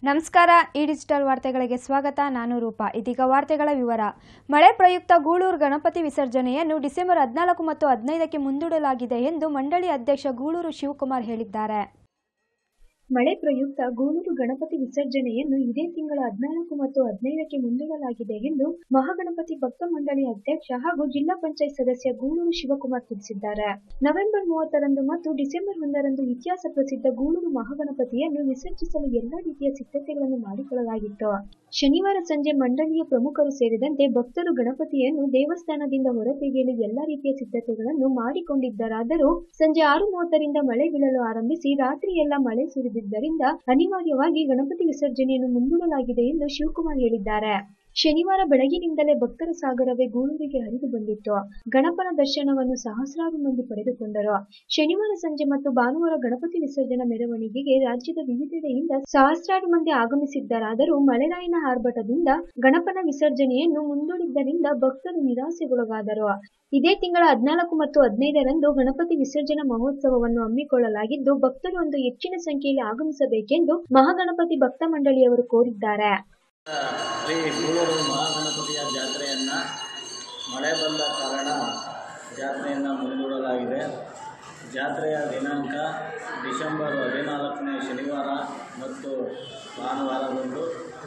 ನಮಸ್ಕಾರ ಈ ಡಿಜಿಟಲ್ ವಾರ್ತೆಗಳಿಗೆ ಸ್ವಾಗತ ನಾನು ರೂಪಾ ಇದೀಗ ವಾರ್ತೆಗಳ ವಿವರ ಮಳೆ ಪ್ರಯುಕ್ತ ಗೂಳೂರು ಗಣಪತಿ ವಿಸರ್ಜನೆಯನ್ನು ಡಿಸೆಂಬರ್ ಹದಿನಾಲ್ಕು ಮತ್ತು ಹದಿನೈದಕ್ಕೆ ಮುಂದೂಡಲಾಗಿದೆ ಎಂದು ಮಂಡಳಿ ಅಧ್ಯಕ್ಷ ಗೂಳೂರು ಶಿವಕುಮಾರ್ ಹೇಳಿದ್ದಾರೆ ಮಳೆ ಪ್ರಯುಕ್ತ ಗೂಳೂರು ಗಣಪತಿ ವಿಸರ್ಜನೆಯನ್ನು ಇದೇ ತಿಂಗಳ ಹದಿನಾಲ್ಕು ಮತ್ತು ಹದಿನೈದಕ್ಕೆ ಮುಂದೂಡಲಾಗಿದೆ ಎಂದು ಮಹಾಗಣಪತಿ ಭಕ್ತ ಮಂಡಳಿ ಅಧ್ಯಕ್ಷ ಹಾಗೂ ಜಿಲ್ಲಾ ಪಂಚಾಯತ್ ಸದಸ್ಯ ಗೂಳೂರು ಶಿವಕುಮಾರ್ ತಿಳಿಸಿದ್ದಾರೆ ನವೆಂಬರ್ ಮೂವತ್ತರಂದು ಮತ್ತು ಡಿಸೆಂಬರ್ ಒಂದರಂದು ಇತಿಹಾಸ ಪ್ರಸಿದ್ಧ ಗೂಳೂರು ಮಹಾಗಣಪತಿಯನ್ನು ವಿಸರ್ಜಿಸಲು ಎಲ್ಲಾ ರೀತಿಯ ಸಿದ್ಧತೆಗಳನ್ನು ಮಾಡಿಕೊಳ್ಳಲಾಗಿತ್ತು ಶನಿವಾರ ಸಂಜೆ ಮಂಡಳಿಯ ಪ್ರಮುಖರು ಸೇರಿದಂತೆ ಭಕ್ತರು ಗಣಪತಿಯನ್ನು ದೇವಸ್ಥಾನದಿಂದ ಹೊರತೆಗೆಯಲು ಎಲ್ಲಾ ರೀತಿಯ ಸಿದ್ಧತೆಗಳನ್ನು ಮಾಡಿಕೊಂಡಿದ್ದರಾದರೂ ಸಂಜೆ ಆರು ಮೂವತ್ತರಿಂದ ಮಳೆ ಬೀಳಲು ಆರಂಭಿಸಿ ರಾತ್ರಿ ಎಲ್ಲ ಮಳೆ ಸುರಿದಿದ್ದರಿಂದ ಅನಿವಾರ್ಯವಾಗಿ ಗಣಪತಿ ವಿಸರ್ಜನೆಯನ್ನು ಮುಂದೂಡಲಾಗಿದೆ ಎಂದು ಶಿವಕುಮಾರ್ ಹೇಳಿದ್ದಾರೆ ಶನಿವಾರ ಬೆಳಗಿನಿಂದಲೇ ಭಕ್ತರ ಸಾಗರವೇ ಗೂಳೂರಿಗೆ ಹರಿದು ಬಂದಿತ್ತು ಗಣಪನ ದರ್ಶನವನ್ನು ಸಹಸ್ರಾರು ಮಂದಿ ಪಡೆದುಕೊಂಡರು ಶನಿವಾರ ಸಂಜೆ ಮತ್ತು ಭಾನುವಾರ ಗಣಪತಿ ವಿಸರ್ಜನಾ ಮೆರವಣಿಗೆಗೆ ರಾಜ್ಯದ ವಿವಿಧೆಡೆಯಿಂದ ಸಹಸ್ರಾರು ಮಂದಿ ಆಗಮಿಸಿದ್ದರಾದರೂ ಮಳೆರಾಯನ ಆರ್ಭಟದಿಂದ ಗಣಪನ ವಿಸರ್ಜನೆಯನ್ನು ಮುಂದೂಡಿದ್ದರಿಂದ ಭಕ್ತರು ನಿರಾಸೆಗೊಳಗಾದರು ಇದೇ ತಿಂಗಳ ಹದಿನಾಲ್ಕು ಮತ್ತು ಹದಿನೈದರಂದು ಗಣಪತಿ ವಿಸರ್ಜನಾ ಮಹೋತ್ಸವವನ್ನು ಹಮ್ಮಿಕೊಳ್ಳಲಾಗಿದ್ದು ಭಕ್ತರು ಒಂದು ಹೆಚ್ಚಿನ ಸಂಖ್ಯೆಯಲ್ಲಿ ಆಗಮಿಸಬೇಕೆಂದು ಮಹಾಗಣಪತಿ ಭಕ್ತ ಮಂಡಳಿಯವರು ಕೋರಿದ್ದಾರೆ ಶ್ರೀ ಗೂಳೂರು ಮಹಾಗಣಪತಿಯ ಜಾತ್ರೆಯನ್ನು ಮಳೆ ಬಂದ ಕಾರಣ ಜಾತ್ರೆಯನ್ನು ಮುಂದೂಡಲಾಗಿದೆ ಜಾತ್ರೆಯ ದಿನಾಂಕ ಡಿಸೆಂಬರ್ ಹದಿನಾಲ್ಕನೇ ಶನಿವಾರ ಮತ್ತು ಭಾನುವಾರದಂದು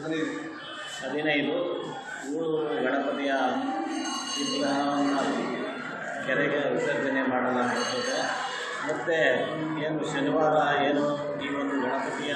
ಹದಿನೈದು ಗೂಳೂರು ಗಣಪತಿಯ ವಿಗ್ರಹವನ್ನು ಕೆರೆಗೆ ವಿಸರ್ಜನೆ ಮಾಡಲಾಗುತ್ತದೆ ಮತ್ತು ಏನು ಶನಿವಾರ ಏನು ಈ ಒಂದು ಗಣಪತಿಯ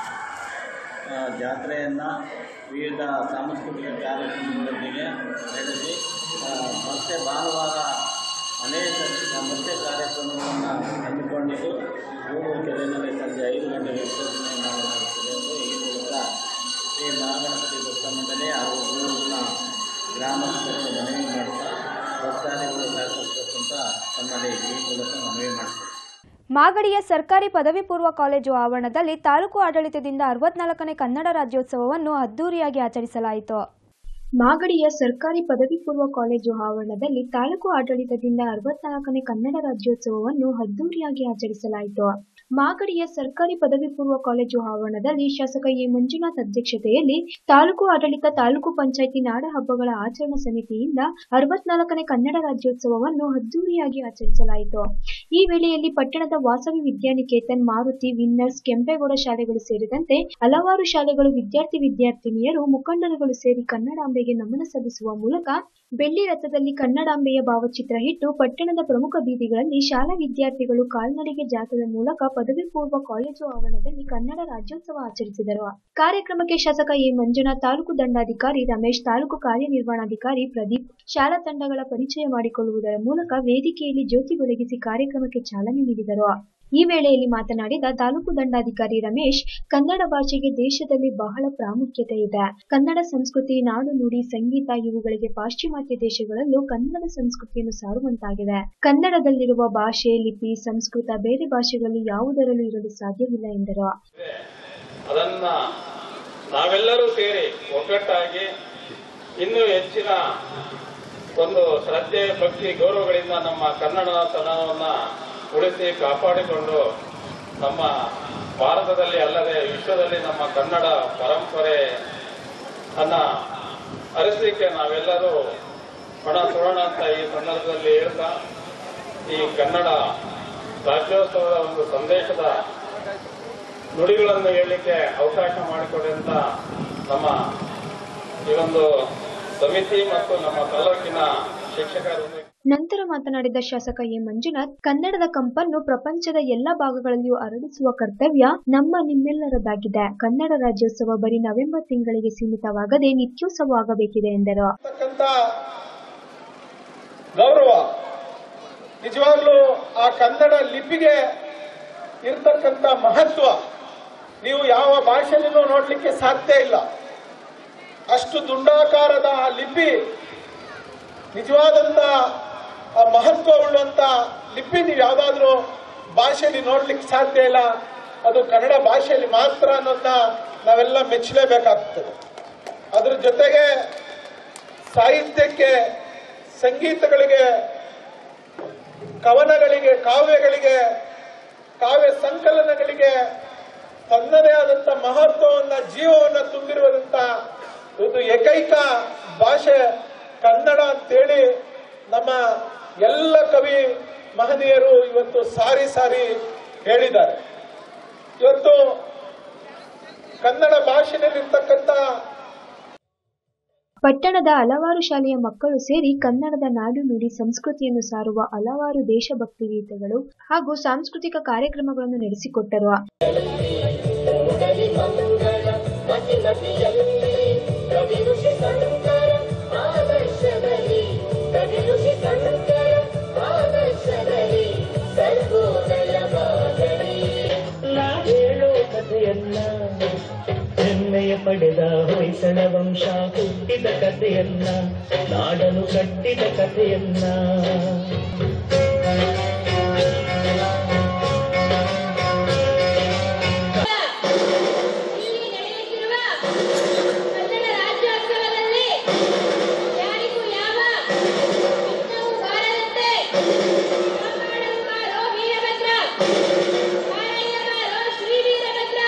ಆ, ಜಾತ್ರೆಯನ್ನು ವಿವಿಧ ಸಾಂಸ್ಕೃತಿಕ ಕಾರ್ಯಕ್ರಮದೊಂದಿಗೆ ನಡೆಸಿ ಆ, ಮತ್ತೆ ಭಾನುವಾರ ಅನೇಕ ಮತ್ತೆ ಕಾರ್ಯಕ್ರಮವನ್ನು ಹಮ್ಮಿಕೊಂಡಿದ್ದು ಗೂಡೂರು ಕೆರೆಯಲ್ಲಿ ಸಂಜೆ ಐದು ಗಂಟೆಗೆ ವಿಸರ್ಜನೆ ಮಾಡಲಾಗುತ್ತದೆ ಎಂದು ಈ ಮೂಲಕ ಶ್ರೀ ಮಹಾಗಣಪತಿ ಭಕ್ತ ಮಂಡಳಿ ಹಾಗೂ ಗೂಡೂರಿನ ಗ್ರಾಮಸ್ಥರು ಮನವಿ ಮಾಡುತ್ತಾ ಭಕ್ತಾದಿಗಳು ಸಹಕರಿಸಬೇಕು ಅಂತ ತಮ್ಮಲ್ಲಿ ಈ ಮೂಲಕ ಮನವಿ ಮಾಡ್ತಾರೆ ಮಾಗಡಿಯ ಸರ್ಕಾರಿ ಪದವಿ ಪೂರ್ವ ಕಾಲೇಜು ಆವರಣದಲ್ಲಿ ತಾಲೂಕು ಆಡಳಿತದಿಂದ ಅರವತ್ನಾಲ್ಕನೇ ಕನ್ನಡ ರಾಜ್ಯೋತ್ಸವವನ್ನು ಅದ್ದೂರಿಯಾಗಿ ಆಚರಿಸಲಾಯಿತು ಮಾಗಡಿಯ ಸರ್ಕಾರಿ ಪದವಿ ಪೂರ್ವ ಕಾಲೇಜು ಆವರಣದಲ್ಲಿ ತಾಲೂಕು ಆಡಳಿತದಿಂದ ಅರವತ್ನಾಲ್ಕನೇ ಕನ್ನಡ ರಾಜ್ಯೋತ್ಸವವನ್ನು ಅದ್ದೂರಿಯಾಗಿ ಆಚರಿಸಲಾಯಿತು ಮಾಗಡಿಯ ಸರ್ಕಾರಿ ಪದವಿ ಪೂರ್ವ ಕಾಲೇಜು ಆವರಣದಲ್ಲಿ ಶಾಸಕ ಎ ಮಂಜುನಾಥ್ ಅಧ್ಯಕ್ಷತೆಯಲ್ಲಿ ತಾಲೂಕು ಆಡಳಿತ ತಾಲೂಕು ಪಂಚಾಯಿತಿ ನಾಡ ಹಬ್ಬಗಳ ಆಚರಣಾ ಸಮಿತಿಯಿಂದ ಅರವತ್ನಾಲ್ಕನೇ ಕನ್ನಡ ರಾಜ್ಯೋತ್ಸವವನ್ನು ಅದ್ದೂರಿಯಾಗಿ ಆಚರಿಸಲಾಯಿತು ಈ ವೇಳೆಯಲ್ಲಿ ಪಟ್ಟಣದ ವಾಸವಿ ವಿದ್ಯಾನಿಕೇತನ್ ಮಾರುತಿ ವಿನ್ನರ್ಸ್ ಕೆಂಪೇಗೌಡ ಶಾಲೆಗಳು ಸೇರಿದಂತೆ ಹಲವಾರು ಶಾಲೆಗಳು ವಿದ್ಯಾರ್ಥಿ ವಿದ್ಯಾರ್ಥಿನಿಯರು ಮುಖಂಡರುಗಳು ಸೇರಿ ಕನ್ನಡಾಂಬೆಗೆ ನಮನ ಸಲ್ಲಿಸುವ ಮೂಲಕ ಬೆಳ್ಳಿ ರಥದಲ್ಲಿ ಕನ್ನಡಾಂಬೆಯ ಭಾವಚಿತ್ರ ಇಟ್ಟು ಪಟ್ಟಣದ ಪ್ರಮುಖ ಬೀದಿಗಳಲ್ಲಿ ಶಾಲಾ ವಿದ್ಯಾರ್ಥಿಗಳು ಕಾಲ್ನಡಿಗೆ ಜಾಥದ ಮೂಲಕ ಪದವಿ ಪೂರ್ವ ಕಾಲೇಜು ಆವರಣದಲ್ಲಿ ಕನ್ನಡ ರಾಜ್ಯೋತ್ಸವ ಆಚರಿಸಿದರು ಕಾರ್ಯಕ್ರಮಕ್ಕೆ ಶಾಸಕ ಎ ಮಂಜುನಾಥ್ ತಾಲೂಕು ದಂಡಾಧಿಕಾರಿ ರಮೇಶ್ ತಾಲೂಕು ಕಾರ್ಯನಿರ್ವಹಣಾಧಿಕಾರಿ ಪ್ರದೀಪ್ ಶಾಲಾ ತಂಡಗಳ ಪರಿಚಯ ಮಾಡಿಕೊಳ್ಳುವುದರ ಮೂಲಕ ವೇದಿಕೆಯಲ್ಲಿ ಜ್ಯೋತಿ ಬೆಳಗಿಸಿ ಕಾರ್ಯಕ್ರಮಕ್ಕೆ ಚಾಲನೆ ನೀಡಿದರು ಈ ವೇಳೆಯಲ್ಲಿ ಮಾತನಾಡಿದ ತಾಲೂಕು ದಂಡಾಧಿಕಾರಿ ರಮೇಶ್ ಕನ್ನಡ ಭಾಷೆಗೆ ದೇಶದಲ್ಲಿ ಬಹಳ ಪ್ರಾಮುಖ್ಯತೆ ಇದೆ ಕನ್ನಡ ಸಂಸ್ಕೃತಿ ನಾಡು ನುಡಿ ಸಂಗೀತ ಇವುಗಳಿಗೆ ಪಾಶ್ಚಿಮಾತ್ಯ ದೇಶಗಳಲ್ಲೂ ಕನ್ನಡ ಸಂಸ್ಕೃತಿಯನ್ನು ಸಾರುವಂತಾಗಿದೆ ಕನ್ನಡದಲ್ಲಿರುವ ಭಾಷೆ ಲಿಪಿ ಸಂಸ್ಕೃತ ಬೇರೆ ಭಾಷೆಗಳಲ್ಲಿ ಯಾವುದರಲ್ಲೂ ಇರಲು ಸಾಧ್ಯವಿಲ್ಲ ಎಂದರು ಅದನ್ನ ನಾವೆಲ್ಲರೂ ಸೇರಿ ಒಗ್ಗಟ್ಟಾಗಿ ಇನ್ನೂ ಹೆಚ್ಚಿನ ಒಂದು ಶ್ರದ್ಧೆ ಭಕ್ತಿ ಗೌರವಗಳಿಂದ ನಮ್ಮ ಕನ್ನಡತನವನ್ನ ಉಳಿಸಿ ಕಾಪಾಡಿಕೊಂಡು ನಮ್ಮ ಭಾರತದಲ್ಲಿ ಅಲ್ಲದೆ ವಿಶ್ವದಲ್ಲಿ ನಮ್ಮ ಕನ್ನಡ ಪರಂಪರೆ ಅನ್ನ ಅರಿಸಲಿಕ್ಕೆ ನಾವೆಲ್ಲರೂ ಹಣ ಸುಡೋಣ ಅಂತ ಈ ಸಂದರ್ಭದಲ್ಲಿ ಹೇಳ್ತಾ ಈ ಕನ್ನಡ ರಾಜ್ಯೋತ್ಸವದ ಒಂದು ಸಂದೇಶದ ನುಡಿಗಳನ್ನು ಹೇಳಲಿಕ್ಕೆ ಅವಕಾಶ ಮಾಡಿಕೊಡಿ ಅಂತ ನಮ್ಮ ಈ ಒಂದು ಸಮಿತಿ ಮತ್ತು ನಮ್ಮ ತಾಲೂಕಿನ ಶಿಕ್ಷಕರು ನಂತರ ಮಾತನಾಡಿದ ಶಾಸಕ ಎ ಮಂಜುನಾಥ್ ಕನ್ನಡದ ಕಂಪನ್ನು ಪ್ರಪಂಚದ ಎಲ್ಲಾ ಭಾಗಗಳಲ್ಲಿಯೂ ಹರಡಿಸುವ ಕರ್ತವ್ಯ ನಮ್ಮ ನಿಮ್ಮೆಲ್ಲರದಾಗಿದೆ ಕನ್ನಡ ರಾಜ್ಯೋತ್ಸವ ಬರೀ ನವೆಂಬರ್ ತಿಂಗಳಿಗೆ ಸೀಮಿತವಾಗದೆ ನಿತ್ಯೋತ್ಸವ ಆಗಬೇಕಿದೆ ಎಂದರು ಇರ್ತಕ್ಕಂಥ ಗೌರವ ನಿಜವಾಗ್ಲೂ ಆ ಕನ್ನಡ ಲಿಪಿಗೆ ಇರ್ತಕ್ಕಂಥ ಮಹತ್ವ ನೀವು ಯಾವ ಭಾಷೆಯಲ್ಲೂ ನೋಡ್ಲಿಕ್ಕೆ ಸಾಧ್ಯ ಇಲ್ಲ ಅಷ್ಟು ದುಂಡಾಕಾರದ ಆ ಲಿಪಿ ನಿಜವಾದಂತ ಆ ಮಹತ್ವ ಉಳ್ಳಂತ ಲಿಪಿ ನೀವು ಯಾವ್ದಾದ್ರೂ ಭಾಷೆಯಲ್ಲಿ ನೋಡ್ಲಿಕ್ಕೆ ಸಾಧ್ಯ ಇಲ್ಲ ಅದು ಕನ್ನಡ ಭಾಷೆಯಲ್ಲಿ ಮಾತ್ರ ಅನ್ನೋದನ್ನ ನಾವೆಲ್ಲ ಮೆಚ್ಚಲೇಬೇಕಾಗ್ತದೆ ಅದ್ರ ಜೊತೆಗೆ ಸಾಹಿತ್ಯಕ್ಕೆ ಸಂಗೀತಗಳಿಗೆ ಕವನಗಳಿಗೆ ಕಾವ್ಯಗಳಿಗೆ ಕಾವ್ಯ ಸಂಕಲನಗಳಿಗೆ ತನ್ನದೇ ಆದಂತ ಮಹತ್ವವನ್ನ ಜೀವವನ್ನ ತುಂಬಿರುವಂತ ಒಂದು ಏಕೈಕ ಭಾಷೆ ಕನ್ನಡ ಅಂತೇಳಿ ನಮ್ಮ ಎಲ್ಲ ಕವಿ ಮಹನೀಯರು ಇವತ್ತು ಸಾರಿ ಸಾರಿ ಹೇಳಿದ್ದಾರೆ ಇವತ್ತು ಕನ್ನಡ ಭಾಷೆಯಲ್ಲಿರ್ತಕ್ಕಂಥ ಪಟ್ಟಣದ ಹಲವಾರು ಶಾಲೆಯ ಮಕ್ಕಳು ಸೇರಿ ಕನ್ನಡದ ನಾಡು ನುಡಿ ಸಂಸ್ಕೃತಿಯನ್ನು ಸಾರುವ ಹಲವಾರು ದೇಶಭಕ್ತಿ ಗೀತೆಗಳು ಹಾಗೂ ಸಾಂಸ್ಕೃತಿಕ ಕಾರ್ಯಕ್ರಮಗಳನ್ನು ನಡೆಸಿಕೊಟ್ಟರು ನಾ ಹೇಳೋ ಕಥೆಯನ್ನ ಹೆಮ್ಮೆಯ ಪಡೆದ ಹೊಯ್ಸಳ ವಂಶ ಹುಟ್ಟಿದ ಕಥೆಯನ್ನ ನಾಡನು ಕಟ್ಟಿದ ಕಥೆಯನ್ನ ಇಲ್ಲಿ ನಡೆಯುತ್ತಿರುವ ಕನ್ನಡ ರಾಜ್ಯೋತ್ಸವದಲ್ಲಿ ಯಾರಿಗೂ ಯಾವ ವಿಘ್ನವೂ ಬಾರದಂತೆ ಕಾಪಾಡುವ ವೀರಭದ್ರ ಕಾರಯ್ಯವ ಶ್ರೀ ವೀರಭದ್ರ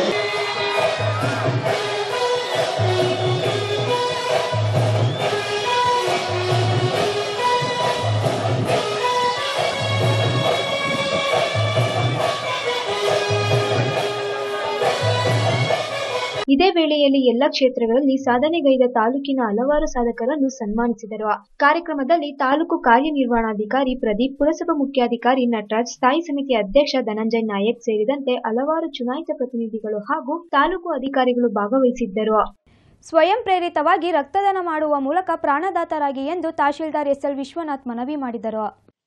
ಇದೇ ವೇಳೆಯಲ್ಲಿ ಎಲ್ಲ ಕ್ಷೇತ್ರಗಳಲ್ಲಿ ಸಾಧನೆಗೈದ ತಾಲೂಕಿನ ಹಲವಾರು ಸಾಧಕರನ್ನು ಸನ್ಮಾನಿಸಿದರು ಕಾರ್ಯಕ್ರಮದಲ್ಲಿ ತಾಲೂಕು ಕಾರ್ಯನಿರ್ವಹಣಾಧಿಕಾರಿ ಪ್ರದೀಪ್ ಪುರಸಭಾ ಮುಖ್ಯಾಧಿಕಾರಿ ನಟರಾಜ್ ಸ್ಥಾಯಿ ಸಮಿತಿ ಅಧ್ಯಕ್ಷ ಧನಂಜಯ್ ನಾಯಕ್ ಸೇರಿದಂತೆ ಹಲವಾರು ಚುನಾಯಿತ ಪ್ರತಿನಿಧಿಗಳು ಹಾಗೂ ತಾಲೂಕು ಅಧಿಕಾರಿಗಳು ಭಾಗವಹಿಸಿದ್ದರು ಸ್ವಯಂ ಪ್ರೇರಿತವಾಗಿ ರಕ್ತದಾನ ಮಾಡುವ ಮೂಲಕ ಪ್ರಾಣದಾತರಾಗಿ ಎಂದು ತಹಶೀಲ್ದಾರ್ ಎಸ್ಎಲ್ ವಿಶ್ವನಾಥ್ ಮನವಿ ಮಾಡಿದರು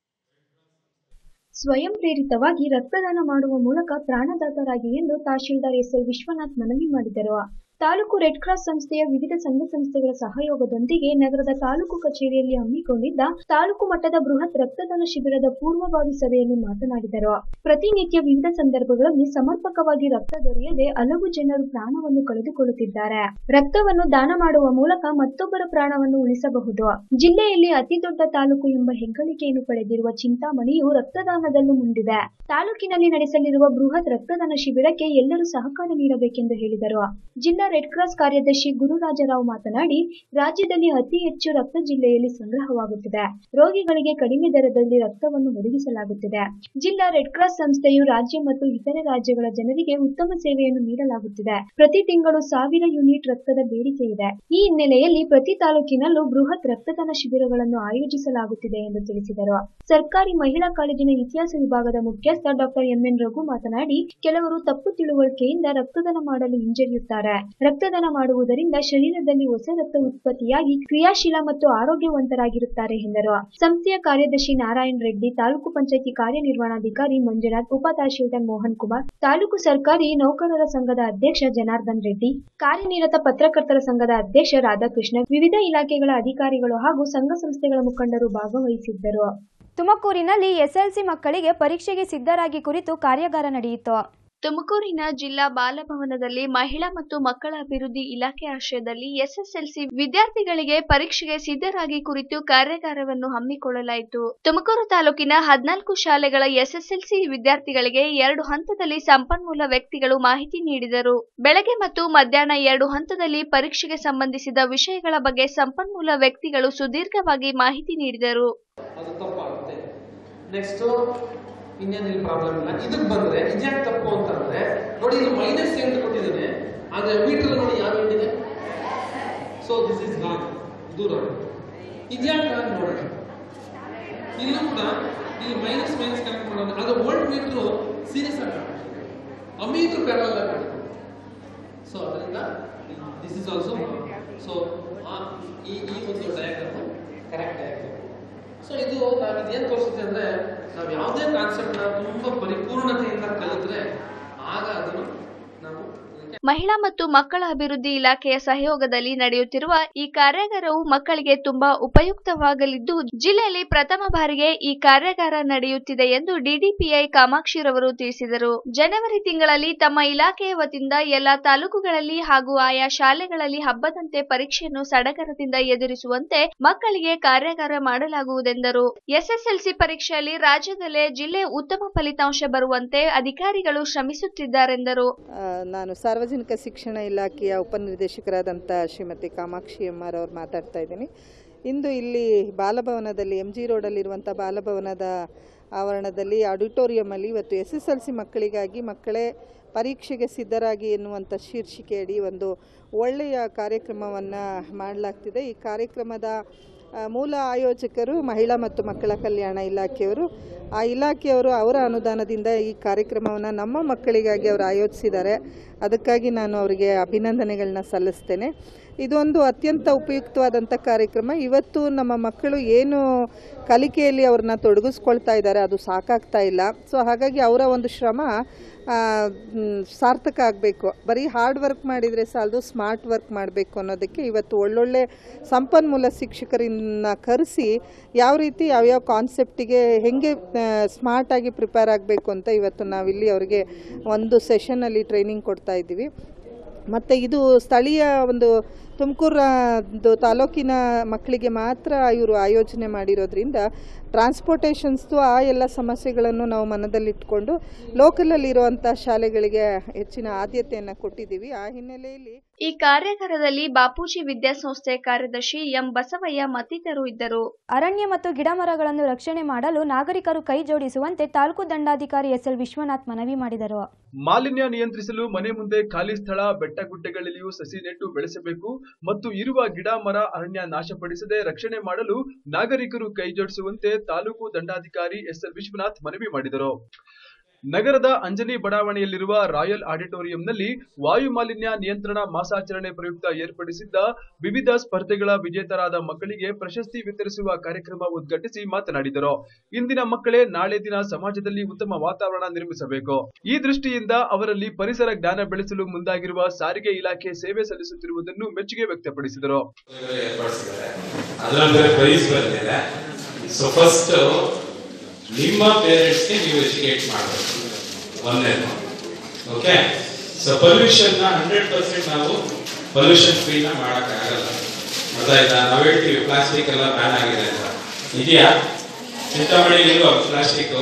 ಸ್ವಯಂ ಪ್ರೇರಿತವಾಗಿ ರಕ್ತದಾನ ಮಾಡುವ ಮೂಲಕ ಪ್ರಾಣದಾತರಾಗಿ ಎಂದು ತಹಶೀಲ್ದಾರ್ ಎಸ್ಎಲ್ ವಿಶ್ವನಾಥ್ ಮನವಿ ಮಾಡಿದರು ತಾಲೂಕು ರೆಡ್ ಕ್ರಾಸ್ ಸಂಸ್ಥೆಯ ವಿವಿಧ ಸಂಘ ಸಂಸ್ಥೆಗಳ ಸಹಯೋಗದೊಂದಿಗೆ ನಗರದ ತಾಲೂಕು ಕಚೇರಿಯಲ್ಲಿ ಹಮ್ಮಿಕೊಂಡಿದ್ದ ತಾಲೂಕು ಮಟ್ಟದ ಬೃಹತ್ ರಕ್ತದಾನ ಶಿಬಿರದ ಪೂರ್ವಭಾವಿ ಸಭೆಯಲ್ಲಿ ಮಾತನಾಡಿದರು ಪ್ರತಿನಿತ್ಯ ವಿವಿಧ ಸಂದರ್ಭಗಳಲ್ಲಿ ಸಮರ್ಪಕವಾಗಿ ರಕ್ತ ದೊರೆಯದೆ ಹಲವು ಜನರು ಪ್ರಾಣವನ್ನು ಕಳೆದುಕೊಳ್ಳುತ್ತಿದ್ದಾರೆ ರಕ್ತವನ್ನು ದಾನ ಮಾಡುವ ಮೂಲಕ ಮತ್ತೊಬ್ಬರ ಪ್ರಾಣವನ್ನು ಉಳಿಸಬಹುದು ಜಿಲ್ಲೆಯಲ್ಲಿ ಅತಿ ದೊಡ್ಡ ತಾಲೂಕು ಎಂಬ ಹೆಗ್ಗಳಿಕೆಯನ್ನು ಪಡೆದಿರುವ ಚಿಂತಾಮಣಿಯು ರಕ್ತದಾನದಲ್ಲೂ ಮುಂದಿದೆ ತಾಲೂಕಿನಲ್ಲಿ ನಡೆಸಲಿರುವ ಬೃಹತ್ ರಕ್ತದಾನ ಶಿಬಿರಕ್ಕೆ ಎಲ್ಲರೂ ಸಹಕಾರ ನೀಡಬೇಕೆಂದು ಹೇಳಿದರು ಜಿಲ್ಲಾ ರೆಡ್ ಕ್ರಾಸ್ ಕಾರ್ಯದರ್ಶಿ ಗುರುರಾಜರಾವ್ ಮಾತನಾಡಿ ರಾಜ್ಯದಲ್ಲಿ ಅತಿ ಹೆಚ್ಚು ರಕ್ತ ಜಿಲ್ಲೆಯಲ್ಲಿ ಸಂಗ್ರಹವಾಗುತ್ತಿದೆ ರೋಗಿಗಳಿಗೆ ಕಡಿಮೆ ದರದಲ್ಲಿ ರಕ್ತವನ್ನು ಒದಗಿಸಲಾಗುತ್ತಿದೆ ಜಿಲ್ಲಾ ರೆಡ್ ಕ್ರಾಸ್ ಸಂಸ್ಥೆಯು ರಾಜ್ಯ ಮತ್ತು ಇತರೆ ರಾಜ್ಯಗಳ ಜನರಿಗೆ ಉತ್ತಮ ಸೇವೆಯನ್ನು ನೀಡಲಾಗುತ್ತಿದೆ ಪ್ರತಿ ತಿಂಗಳು ಸಾವಿರ ಯೂನಿಟ್ ರಕ್ತದ ಬೇಡಿಕೆ ಇದೆ ಈ ಹಿನ್ನೆಲೆಯಲ್ಲಿ ಪ್ರತಿ ತಾಲೂಕಿನಲ್ಲೂ ಬೃಹತ್ ರಕ್ತದಾನ ಶಿಬಿರಗಳನ್ನು ಆಯೋಜಿಸಲಾಗುತ್ತಿದೆ ಎಂದು ತಿಳಿಸಿದರು ಸರ್ಕಾರಿ ಮಹಿಳಾ ಕಾಲೇಜಿನ ಇತಿಹಾಸ ವಿಭಾಗದ ಮುಖ್ಯಸ್ಥ ಡಾಕ್ಟರ್ ಎಂಎನ್ ರಘು ಮಾತನಾಡಿ ಕೆಲವರು ತಪ್ಪು ತಿಳುವಳಿಕೆಯಿಂದ ರಕ್ತದಾನ ಮಾಡಲು ಹಿಂಜರಿಯುತ್ತಾರೆ ರಕ್ತದಾನ ಮಾಡುವುದರಿಂದ ಶರೀರದಲ್ಲಿ ಹೊಸ ರಕ್ತ ಉತ್ಪತ್ತಿಯಾಗಿ ಕ್ರಿಯಾಶೀಲ ಮತ್ತು ಆರೋಗ್ಯವಂತರಾಗಿರುತ್ತಾರೆ ಎಂದರು ಸಂಸ್ಥೆಯ ಕಾರ್ಯದರ್ಶಿ ನಾರಾಯಣ್ ರೆಡ್ಡಿ ತಾಲೂಕು ಪಂಚಾಯಿತಿ ಕಾರ್ಯನಿರ್ವಹಣಾಧಿಕಾರಿ ಮಂಜುನಾಥ್ ಉಪ ತಹಶೀಲ್ದಾರ್ ಮೋಹನ್ ಕುಮಾರ್ ತಾಲೂಕು ಸರ್ಕಾರಿ ನೌಕರರ ಸಂಘದ ಅಧ್ಯಕ್ಷ ಜನಾರ್ದನ್ ರೆಡ್ಡಿ ಕಾರ್ಯನಿರತ ಪತ್ರಕರ್ತರ ಸಂಘದ ಅಧ್ಯಕ್ಷ ರಾಧಾಕೃಷ್ಣ ವಿವಿಧ ಇಲಾಖೆಗಳ ಅಧಿಕಾರಿಗಳು ಹಾಗೂ ಸಂಘ ಸಂಸ್ಥೆಗಳ ಮುಖಂಡರು ಭಾಗವಹಿಸಿದ್ದರು ತುಮಕೂರಿನಲ್ಲಿ ಎಸ್ಎಲ್ಸಿ ಮಕ್ಕಳಿಗೆ ಪರೀಕ್ಷೆಗೆ ಸಿದ್ಧರಾಗಿ ಕುರಿತು ಕಾರ್ಯಾಗಾರ ನಡೆಯಿತು ತುಮಕೂರಿನ ಜಿಲ್ಲಾ ಬಾಲಭವನದಲ್ಲಿ ಮಹಿಳಾ ಮತ್ತು ಮಕ್ಕಳ ಅಭಿವೃದ್ಧಿ ಇಲಾಖೆ ಆಶ್ರಯದಲ್ಲಿ ಎಸ್ಎಸ್ಎಲ್ಸಿ ವಿದ್ಯಾರ್ಥಿಗಳಿಗೆ ಪರೀಕ್ಷೆಗೆ ಸಿದ್ಧರಾಗಿ ಕುರಿತು ಕಾರ್ಯಾಗಾರವನ್ನು ಹಮ್ಮಿಕೊಳ್ಳಲಾಯಿತು ತುಮಕೂರು ತಾಲೂಕಿನ ಹದಿನಾಲ್ಕು ಶಾಲೆಗಳ ಎಸ್ಎಸ್ಎಲ್ಸಿ ವಿದ್ಯಾರ್ಥಿಗಳಿಗೆ ಎರಡು ಹಂತದಲ್ಲಿ ಸಂಪನ್ಮೂಲ ವ್ಯಕ್ತಿಗಳು ಮಾಹಿತಿ ನೀಡಿದರು ಬೆಳಗ್ಗೆ ಮತ್ತು ಮಧ್ಯಾಹ್ನ ಎರಡು ಹಂತದಲ್ಲಿ ಪರೀಕ್ಷೆಗೆ ಸಂಬಂಧಿಸಿದ ವಿಷಯಗಳ ಬಗ್ಗೆ ಸಂಪನ್ಮೂಲ ವ್ಯಕ್ತಿಗಳು ಸುದೀರ್ಘವಾಗಿ ಮಾಹಿತಿ ನೀಡಿದರು ಅದು ತಪ್ಪಾಗುತ್ತೆ ನೆಕ್ಸ್ಟ್ ಇನ್ನೇನು ಇಲ್ಲಿ ಪ್ರಾಬ್ಲಮ್ ಇಲ್ಲ ಇದಕ್ಕೆ ಬಂದ್ರೆ ಇದ್ಯಾಕೆ ತಪ್ಪು ಅಂತಂದ್ರೆ ನೋಡಿ ಇಲ್ಲಿ ಮೈನಸ್ ಎಂಟು ಕೊಟ್ಟಿದ್ದಾನೆ ಆದ್ರೆ ಮೀಟರ್ ನೋಡಿ ಯಾವ ಎಂಟಿದೆ ಸೊ ದಿಸ್ ಇಸ್ ರಾಂಗ್ ಇದು ರಾಂಗ್ ಇದ್ಯಾಕೆ ರಾಂಗ್ ನೋಡೋಣ ಇಲ್ಲೂ ಕೂಡ ಇಲ್ಲಿ ಮೈನಸ್ ಮೈನಸ್ ಕನೆಕ್ಟ್ ಮಾಡೋಣ ಅದು ವೋಲ್ಟ್ ಮೀಟರ್ ಸೀರಿಯಸ್ ಆಗಿ ಅಮೀಟರ್ ಪ್ಯಾರಲ್ ಆಗಿ ಸೊ ಅದರಿಂದ ದಿಸ್ ಇಸ್ ಆಲ್ಸೋ ಸೊ ಈ ಈ ಒಂದು ಡಯಾಗ್ರಾಮ್ ಕರೆಕ್ಟ್ ಡಯಾಗ್ರಾಮ್ ಸೊ ಇದು ನಾವು ಇದೇನು ತೋರಿಸುತ್ತೆ ಅಂದ್ರೆ ನಾವು ಯಾವುದೇ ಕಾನ್ಸೆಪ್ಟ್ನ ತುಂಬ ಪರಿಪೂರ್ಣತೆಯಿಂದ ಕಲಿತ್ರೆ ಆಗ ಅದನ್ನು ನಾವು ಅದಕ್ಕೆ ಮಹಿಳಾ ಮತ್ತು ಮಕ್ಕಳ ಅಭಿವೃದ್ಧಿ ಇಲಾಖೆಯ ಸಹಯೋಗದಲ್ಲಿ ನಡೆಯುತ್ತಿರುವ ಈ ಕಾರ್ಯಾಗಾರವು ಮಕ್ಕಳಿಗೆ ತುಂಬಾ ಉಪಯುಕ್ತವಾಗಲಿದ್ದು ಜಿಲ್ಲೆಯಲ್ಲಿ ಪ್ರಥಮ ಬಾರಿಗೆ ಈ ಕಾರ್ಯಾಗಾರ ನಡೆಯುತ್ತಿದೆ ಎಂದು ಡಿಡಿಪಿಐ ಕಾಮಾಕ್ಷಿರವರು ತಿಳಿಸಿದರು ಜನವರಿ ತಿಂಗಳಲ್ಲಿ ತಮ್ಮ ಇಲಾಖೆಯ ವತಿಯಿಂದ ಎಲ್ಲಾ ತಾಲೂಕುಗಳಲ್ಲಿ ಹಾಗೂ ಆಯಾ ಶಾಲೆಗಳಲ್ಲಿ ಹಬ್ಬದಂತೆ ಪರೀಕ್ಷೆಯನ್ನು ಸಡಗರದಿಂದ ಎದುರಿಸುವಂತೆ ಮಕ್ಕಳಿಗೆ ಕಾರ್ಯಾಗಾರ ಮಾಡಲಾಗುವುದೆಂದರು ಎಸ್ಎಸ್ಎಲ್ಸಿ ಪರೀಕ್ಷೆಯಲ್ಲಿ ರಾಜ್ಯದಲ್ಲೇ ಜಿಲ್ಲೆ ಉತ್ತಮ ಫಲಿತಾಂಶ ಬರುವಂತೆ ಅಧಿಕಾರಿಗಳು ಶ್ರಮಿಸುತ್ತಿದ್ದಾರೆಂದರು ಆ, ನಾನು ಸಾರ್ವಜನಿಕ ಶಿಕ್ಷಣ ಇಲಾಖೆಯ ಉಪನಿರ್ದೇಶಕರಾದಂಥ ಶ್ರೀಮತಿ ಕಾಮಾಕ್ಷಿ ಎಂ ಆರ್ ಅವ್ರು ಮಾತಾಡ್ತಾ ಇದ್ದೀನಿ ಇಂದು ಇಲ್ಲಿ ಬಾಲಭವನದಲ್ಲಿ ಎಂ ಜಿ ರೋಡಲ್ಲಿರುವಂಥ ಬಾಲಭವನದ ಆವರಣದಲ್ಲಿ ಆಡಿಟೋರಿಯಮಲ್ಲಿ ಇವತ್ತು ಎಸ್ ಎಸ್ ಎಲ್ ಸಿ ಮಕ್ಕಳಿಗಾಗಿ ಮಕ್ಕಳೇ ಪರೀಕ್ಷೆಗೆ ಸಿದ್ಧರಾಗಿ ಎನ್ನುವಂಥ ಶೀರ್ಷಿಕೆಯಡಿ ಒಂದು ಒಳ್ಳೆಯ ಕಾರ್ಯಕ್ರಮವನ್ನು ಮಾಡಲಾಗ್ತಿದೆ ಈ ಕಾರ್ಯಕ್ರಮದ ಆ, ಮೂಲ ಆಯೋಜಕರು ಮಹಿಳಾ ಮತ್ತು ಮಕ್ಕಳ ಕಲ್ಯಾಣ ಇಲಾಖೆಯವರು ಆ ಇಲಾಖೆಯವರು ಅವರ ಅನುದಾನದಿಂದ ಈ ಕಾರ್ಯಕ್ರಮವನ್ನು ನಮ್ಮ ಮಕ್ಕಳಿಗಾಗಿ ಅವರು ಆಯೋಜಿಸಿದ್ದಾರೆ ಅದಕ್ಕಾಗಿ ನಾನು ಅವರಿಗೆ ಅಭಿನಂದನೆಗಳನ್ನ ಸಲ್ಲಿಸ್ತೇನೆ ಇದೊಂದು ಅತ್ಯಂತ ಉಪಯುಕ್ತವಾದಂಥ ಕಾರ್ಯಕ್ರಮ ಇವತ್ತು ನಮ್ಮ ಮಕ್ಕಳು ಏನು ಕಲಿಕೆಯಲ್ಲಿ ಅವ್ರನ್ನ ತೊಡಗಿಸ್ಕೊಳ್ತಾ ಇದ್ದಾರೆ ಅದು ಸಾಕಾಗ್ತಾ ಇಲ್ಲ ಸೊ ಹಾಗಾಗಿ ಅವರ ಒಂದು ಶ್ರಮ ಆ, ಮ್, ಸಾರ್ಥಕ ಆಗಬೇಕು ಬರೀ ಹಾರ್ಡ್ ವರ್ಕ್ ಮಾಡಿದರೆ ಸಾಲದು ಸ್ಮಾರ್ಟ್ ವರ್ಕ್ ಮಾಡಬೇಕು ಅನ್ನೋದಕ್ಕೆ ಇವತ್ತು ಒಳ್ಳೊಳ್ಳೆ ಸಂಪನ್ಮೂಲ ಶಿಕ್ಷಕರನ್ನ ಕರೆಸಿ ಯಾವ ರೀತಿ ಯಾವ್ಯಾವ ಕಾನ್ಸೆಪ್ಟಿಗೆ ಹೇಗೆ ಸ್ಮಾರ್ಟಾಗಿ ಪ್ರಿಪೇರ್ ಆಗಬೇಕು ಅಂತ ಇವತ್ತು ನಾವಿಲ್ಲಿ ಅವರಿಗೆ ಒಂದು ಸೆಷನಲ್ಲಿ ಟ್ರೈನಿಂಗ್ ಕೊಡ್ತಾ ಇದ್ದೀವಿ ಮತ್ತು ಇದು ಸ್ಥಳೀಯ ಒಂದು ತುಮಕೂರು ತಾಲೂಕಿನ ಮಕ್ಕಳಿಗೆ ಮಾತ್ರ ಇವರು ಆಯೋಜನೆ ಮಾಡಿರೋದ್ರಿಂದ ಟ್ರಾನ್ಸ್ಪೋರ್ಟೇಷನ್ಸ್ದು ಆ ಎಲ್ಲ ಸಮಸ್ಯೆಗಳನ್ನು ನಾವು ಮನದಲ್ಲಿಟ್ಕೊಂಡು ಲೋಕಲಲ್ಲಿರುವಂಥ ಶಾಲೆಗಳಿಗೆ ಹೆಚ್ಚಿನ ಆದ್ಯತೆಯನ್ನು ಕೊಟ್ಟಿದ್ದೀವಿ ಆ ಹಿನ್ನೆಲೆಯಲ್ಲಿ ಈ ಕಾರ್ಯಾಗಾರದಲ್ಲಿ ಬಾಪೂಜಿ ವಿದ್ಯಾಸಂಸ್ಥೆ ಕಾರ್ಯದರ್ಶಿ ಎಂ ಬಸವಯ್ಯ ಮತ್ತಿತರರು ಇದ್ದರು ಅರಣ್ಯ ಮತ್ತು ಗಿಡಮರಗಳನ್ನು ರಕ್ಷಣೆ ಮಾಡಲು ನಾಗರಿಕರು ಕೈ ಜೋಡಿಸುವಂತೆ ತಾಲೂಕು ದಂಡಾಧಿಕಾರಿ ಎಸ್ಎಲ್ ವಿಶ್ವನಾಥ್ ಮನವಿ ಮಾಡಿದರು ಮಾಲಿನ್ಯ ನಿಯಂತ್ರಿಸಲು ಮನೆ ಮುಂದೆ ಖಾಲಿ ಸ್ಥಳ ಬೆಟ್ಟಗುಡ್ಡೆಗಳಲ್ಲಿಯೂ ಸಸಿ ನೆಟ್ಟು ಬೆಳೆಸಬೇಕು ಮತ್ತು ಇರುವ ಗಿಡ ಮರ ಅರಣ್ಯ ನಾಶಪಡಿಸದೆ ರಕ್ಷಣೆ ಮಾಡಲು ನಾಗರಿಕರು ಕೈಜೋಡಿಸುವಂತೆ ತಾಲೂಕು ದಂಡಾಧಿಕಾರಿ ಎಸ್ಎಲ್ ವಿಶ್ವನಾಥ್ ಮನವಿ ಮಾಡಿದರು ನಗರದ ಅಂಜನಿ ಬಡಾವಣೆಯಲ್ಲಿರುವ ರಾಯಲ್ ಆಡಿಟೋರಿಯಂನಲ್ಲಿ ವಾಯು ಮಾಲಿನ್ಯ ನಿಯಂತ್ರಣ ಮಾಸಾಚರಣೆ ಪ್ರಯುಕ್ತ ಏರ್ಪಡಿಸಿದ್ದ ವಿವಿಧ ಸ್ಪರ್ಧೆಗಳ ವಿಜೇತರಾದ ಮಕ್ಕಳಿಗೆ ಪ್ರಶಸ್ತಿ ವಿತರಿಸುವ ಕಾರ್ಯಕ್ರಮ ಉದ್ಘಾಟಿಸಿ ಮಾತನಾಡಿದರು ಇಂದಿನ ಮಕ್ಕಳೇ ನಾಳೆ ದಿನ ಸಮಾಜದಲ್ಲಿ ಉತ್ತಮ ವಾತಾವರಣ ನಿರ್ಮಿಸಬೇಕು ಈ ದೃಷ್ಟಿಯಿಂದ ಅವರಲ್ಲಿ ಪರಿಸರ ಜ್ಞಾನ ಬೆಳೆಸಲು ಮುಂದಾಗಿರುವ ಸಾರಿಗೆ ಇಲಾಖೆ ಸೇವೆ ಸಲ್ಲಿಸುತ್ತಿರುವುದನ್ನು ಮೆಚ್ಚುಗೆ ವ್ಯಕ್ತಪಡಿಸಿದರು ಏರ್ಪಡಿಸಿದ್ದಾರೆ ಅದರಲ್ಲಿ ಬೇರೆ ಪ್ರೈಸ್ ಬಂದಿದೆ ಸೊ ಫಸ್ಟ್ ನಿಮ್ಮ ಪೇರೆಂಟ್ಸ್ಗೆ ನೀವು ಎಜುಕೇಟ್ ಮಾಡಬೇಕು ಒಂದೇನು ಓಕೆ ಸೊ ಪೊಲ್ಯೂಷನ್ ನ ಹಂಡ್ರೆಡ್ ಪರ್ಸೆಂಟ್ ನಾವು ಪೊಲ್ಯೂಷನ್ ಫ್ರೀನ ಮಾಡೋಕ್ಕಾಗಲ್ಲ ಗೊತ್ತಾಯ್ತಾ ನಾವು ಹೇಳ್ತೀವಿ ಪ್ಲಾಸ್ಟಿಕ್ ಎಲ್ಲ ಬ್ಯಾನ್ ಆಗಿದೆ ಅಂತ ಇದೆಯಾ ಚಿಂತಾಮಣಿಲಿರುವ ಪ್ಲಾಸ್ಟಿಕ್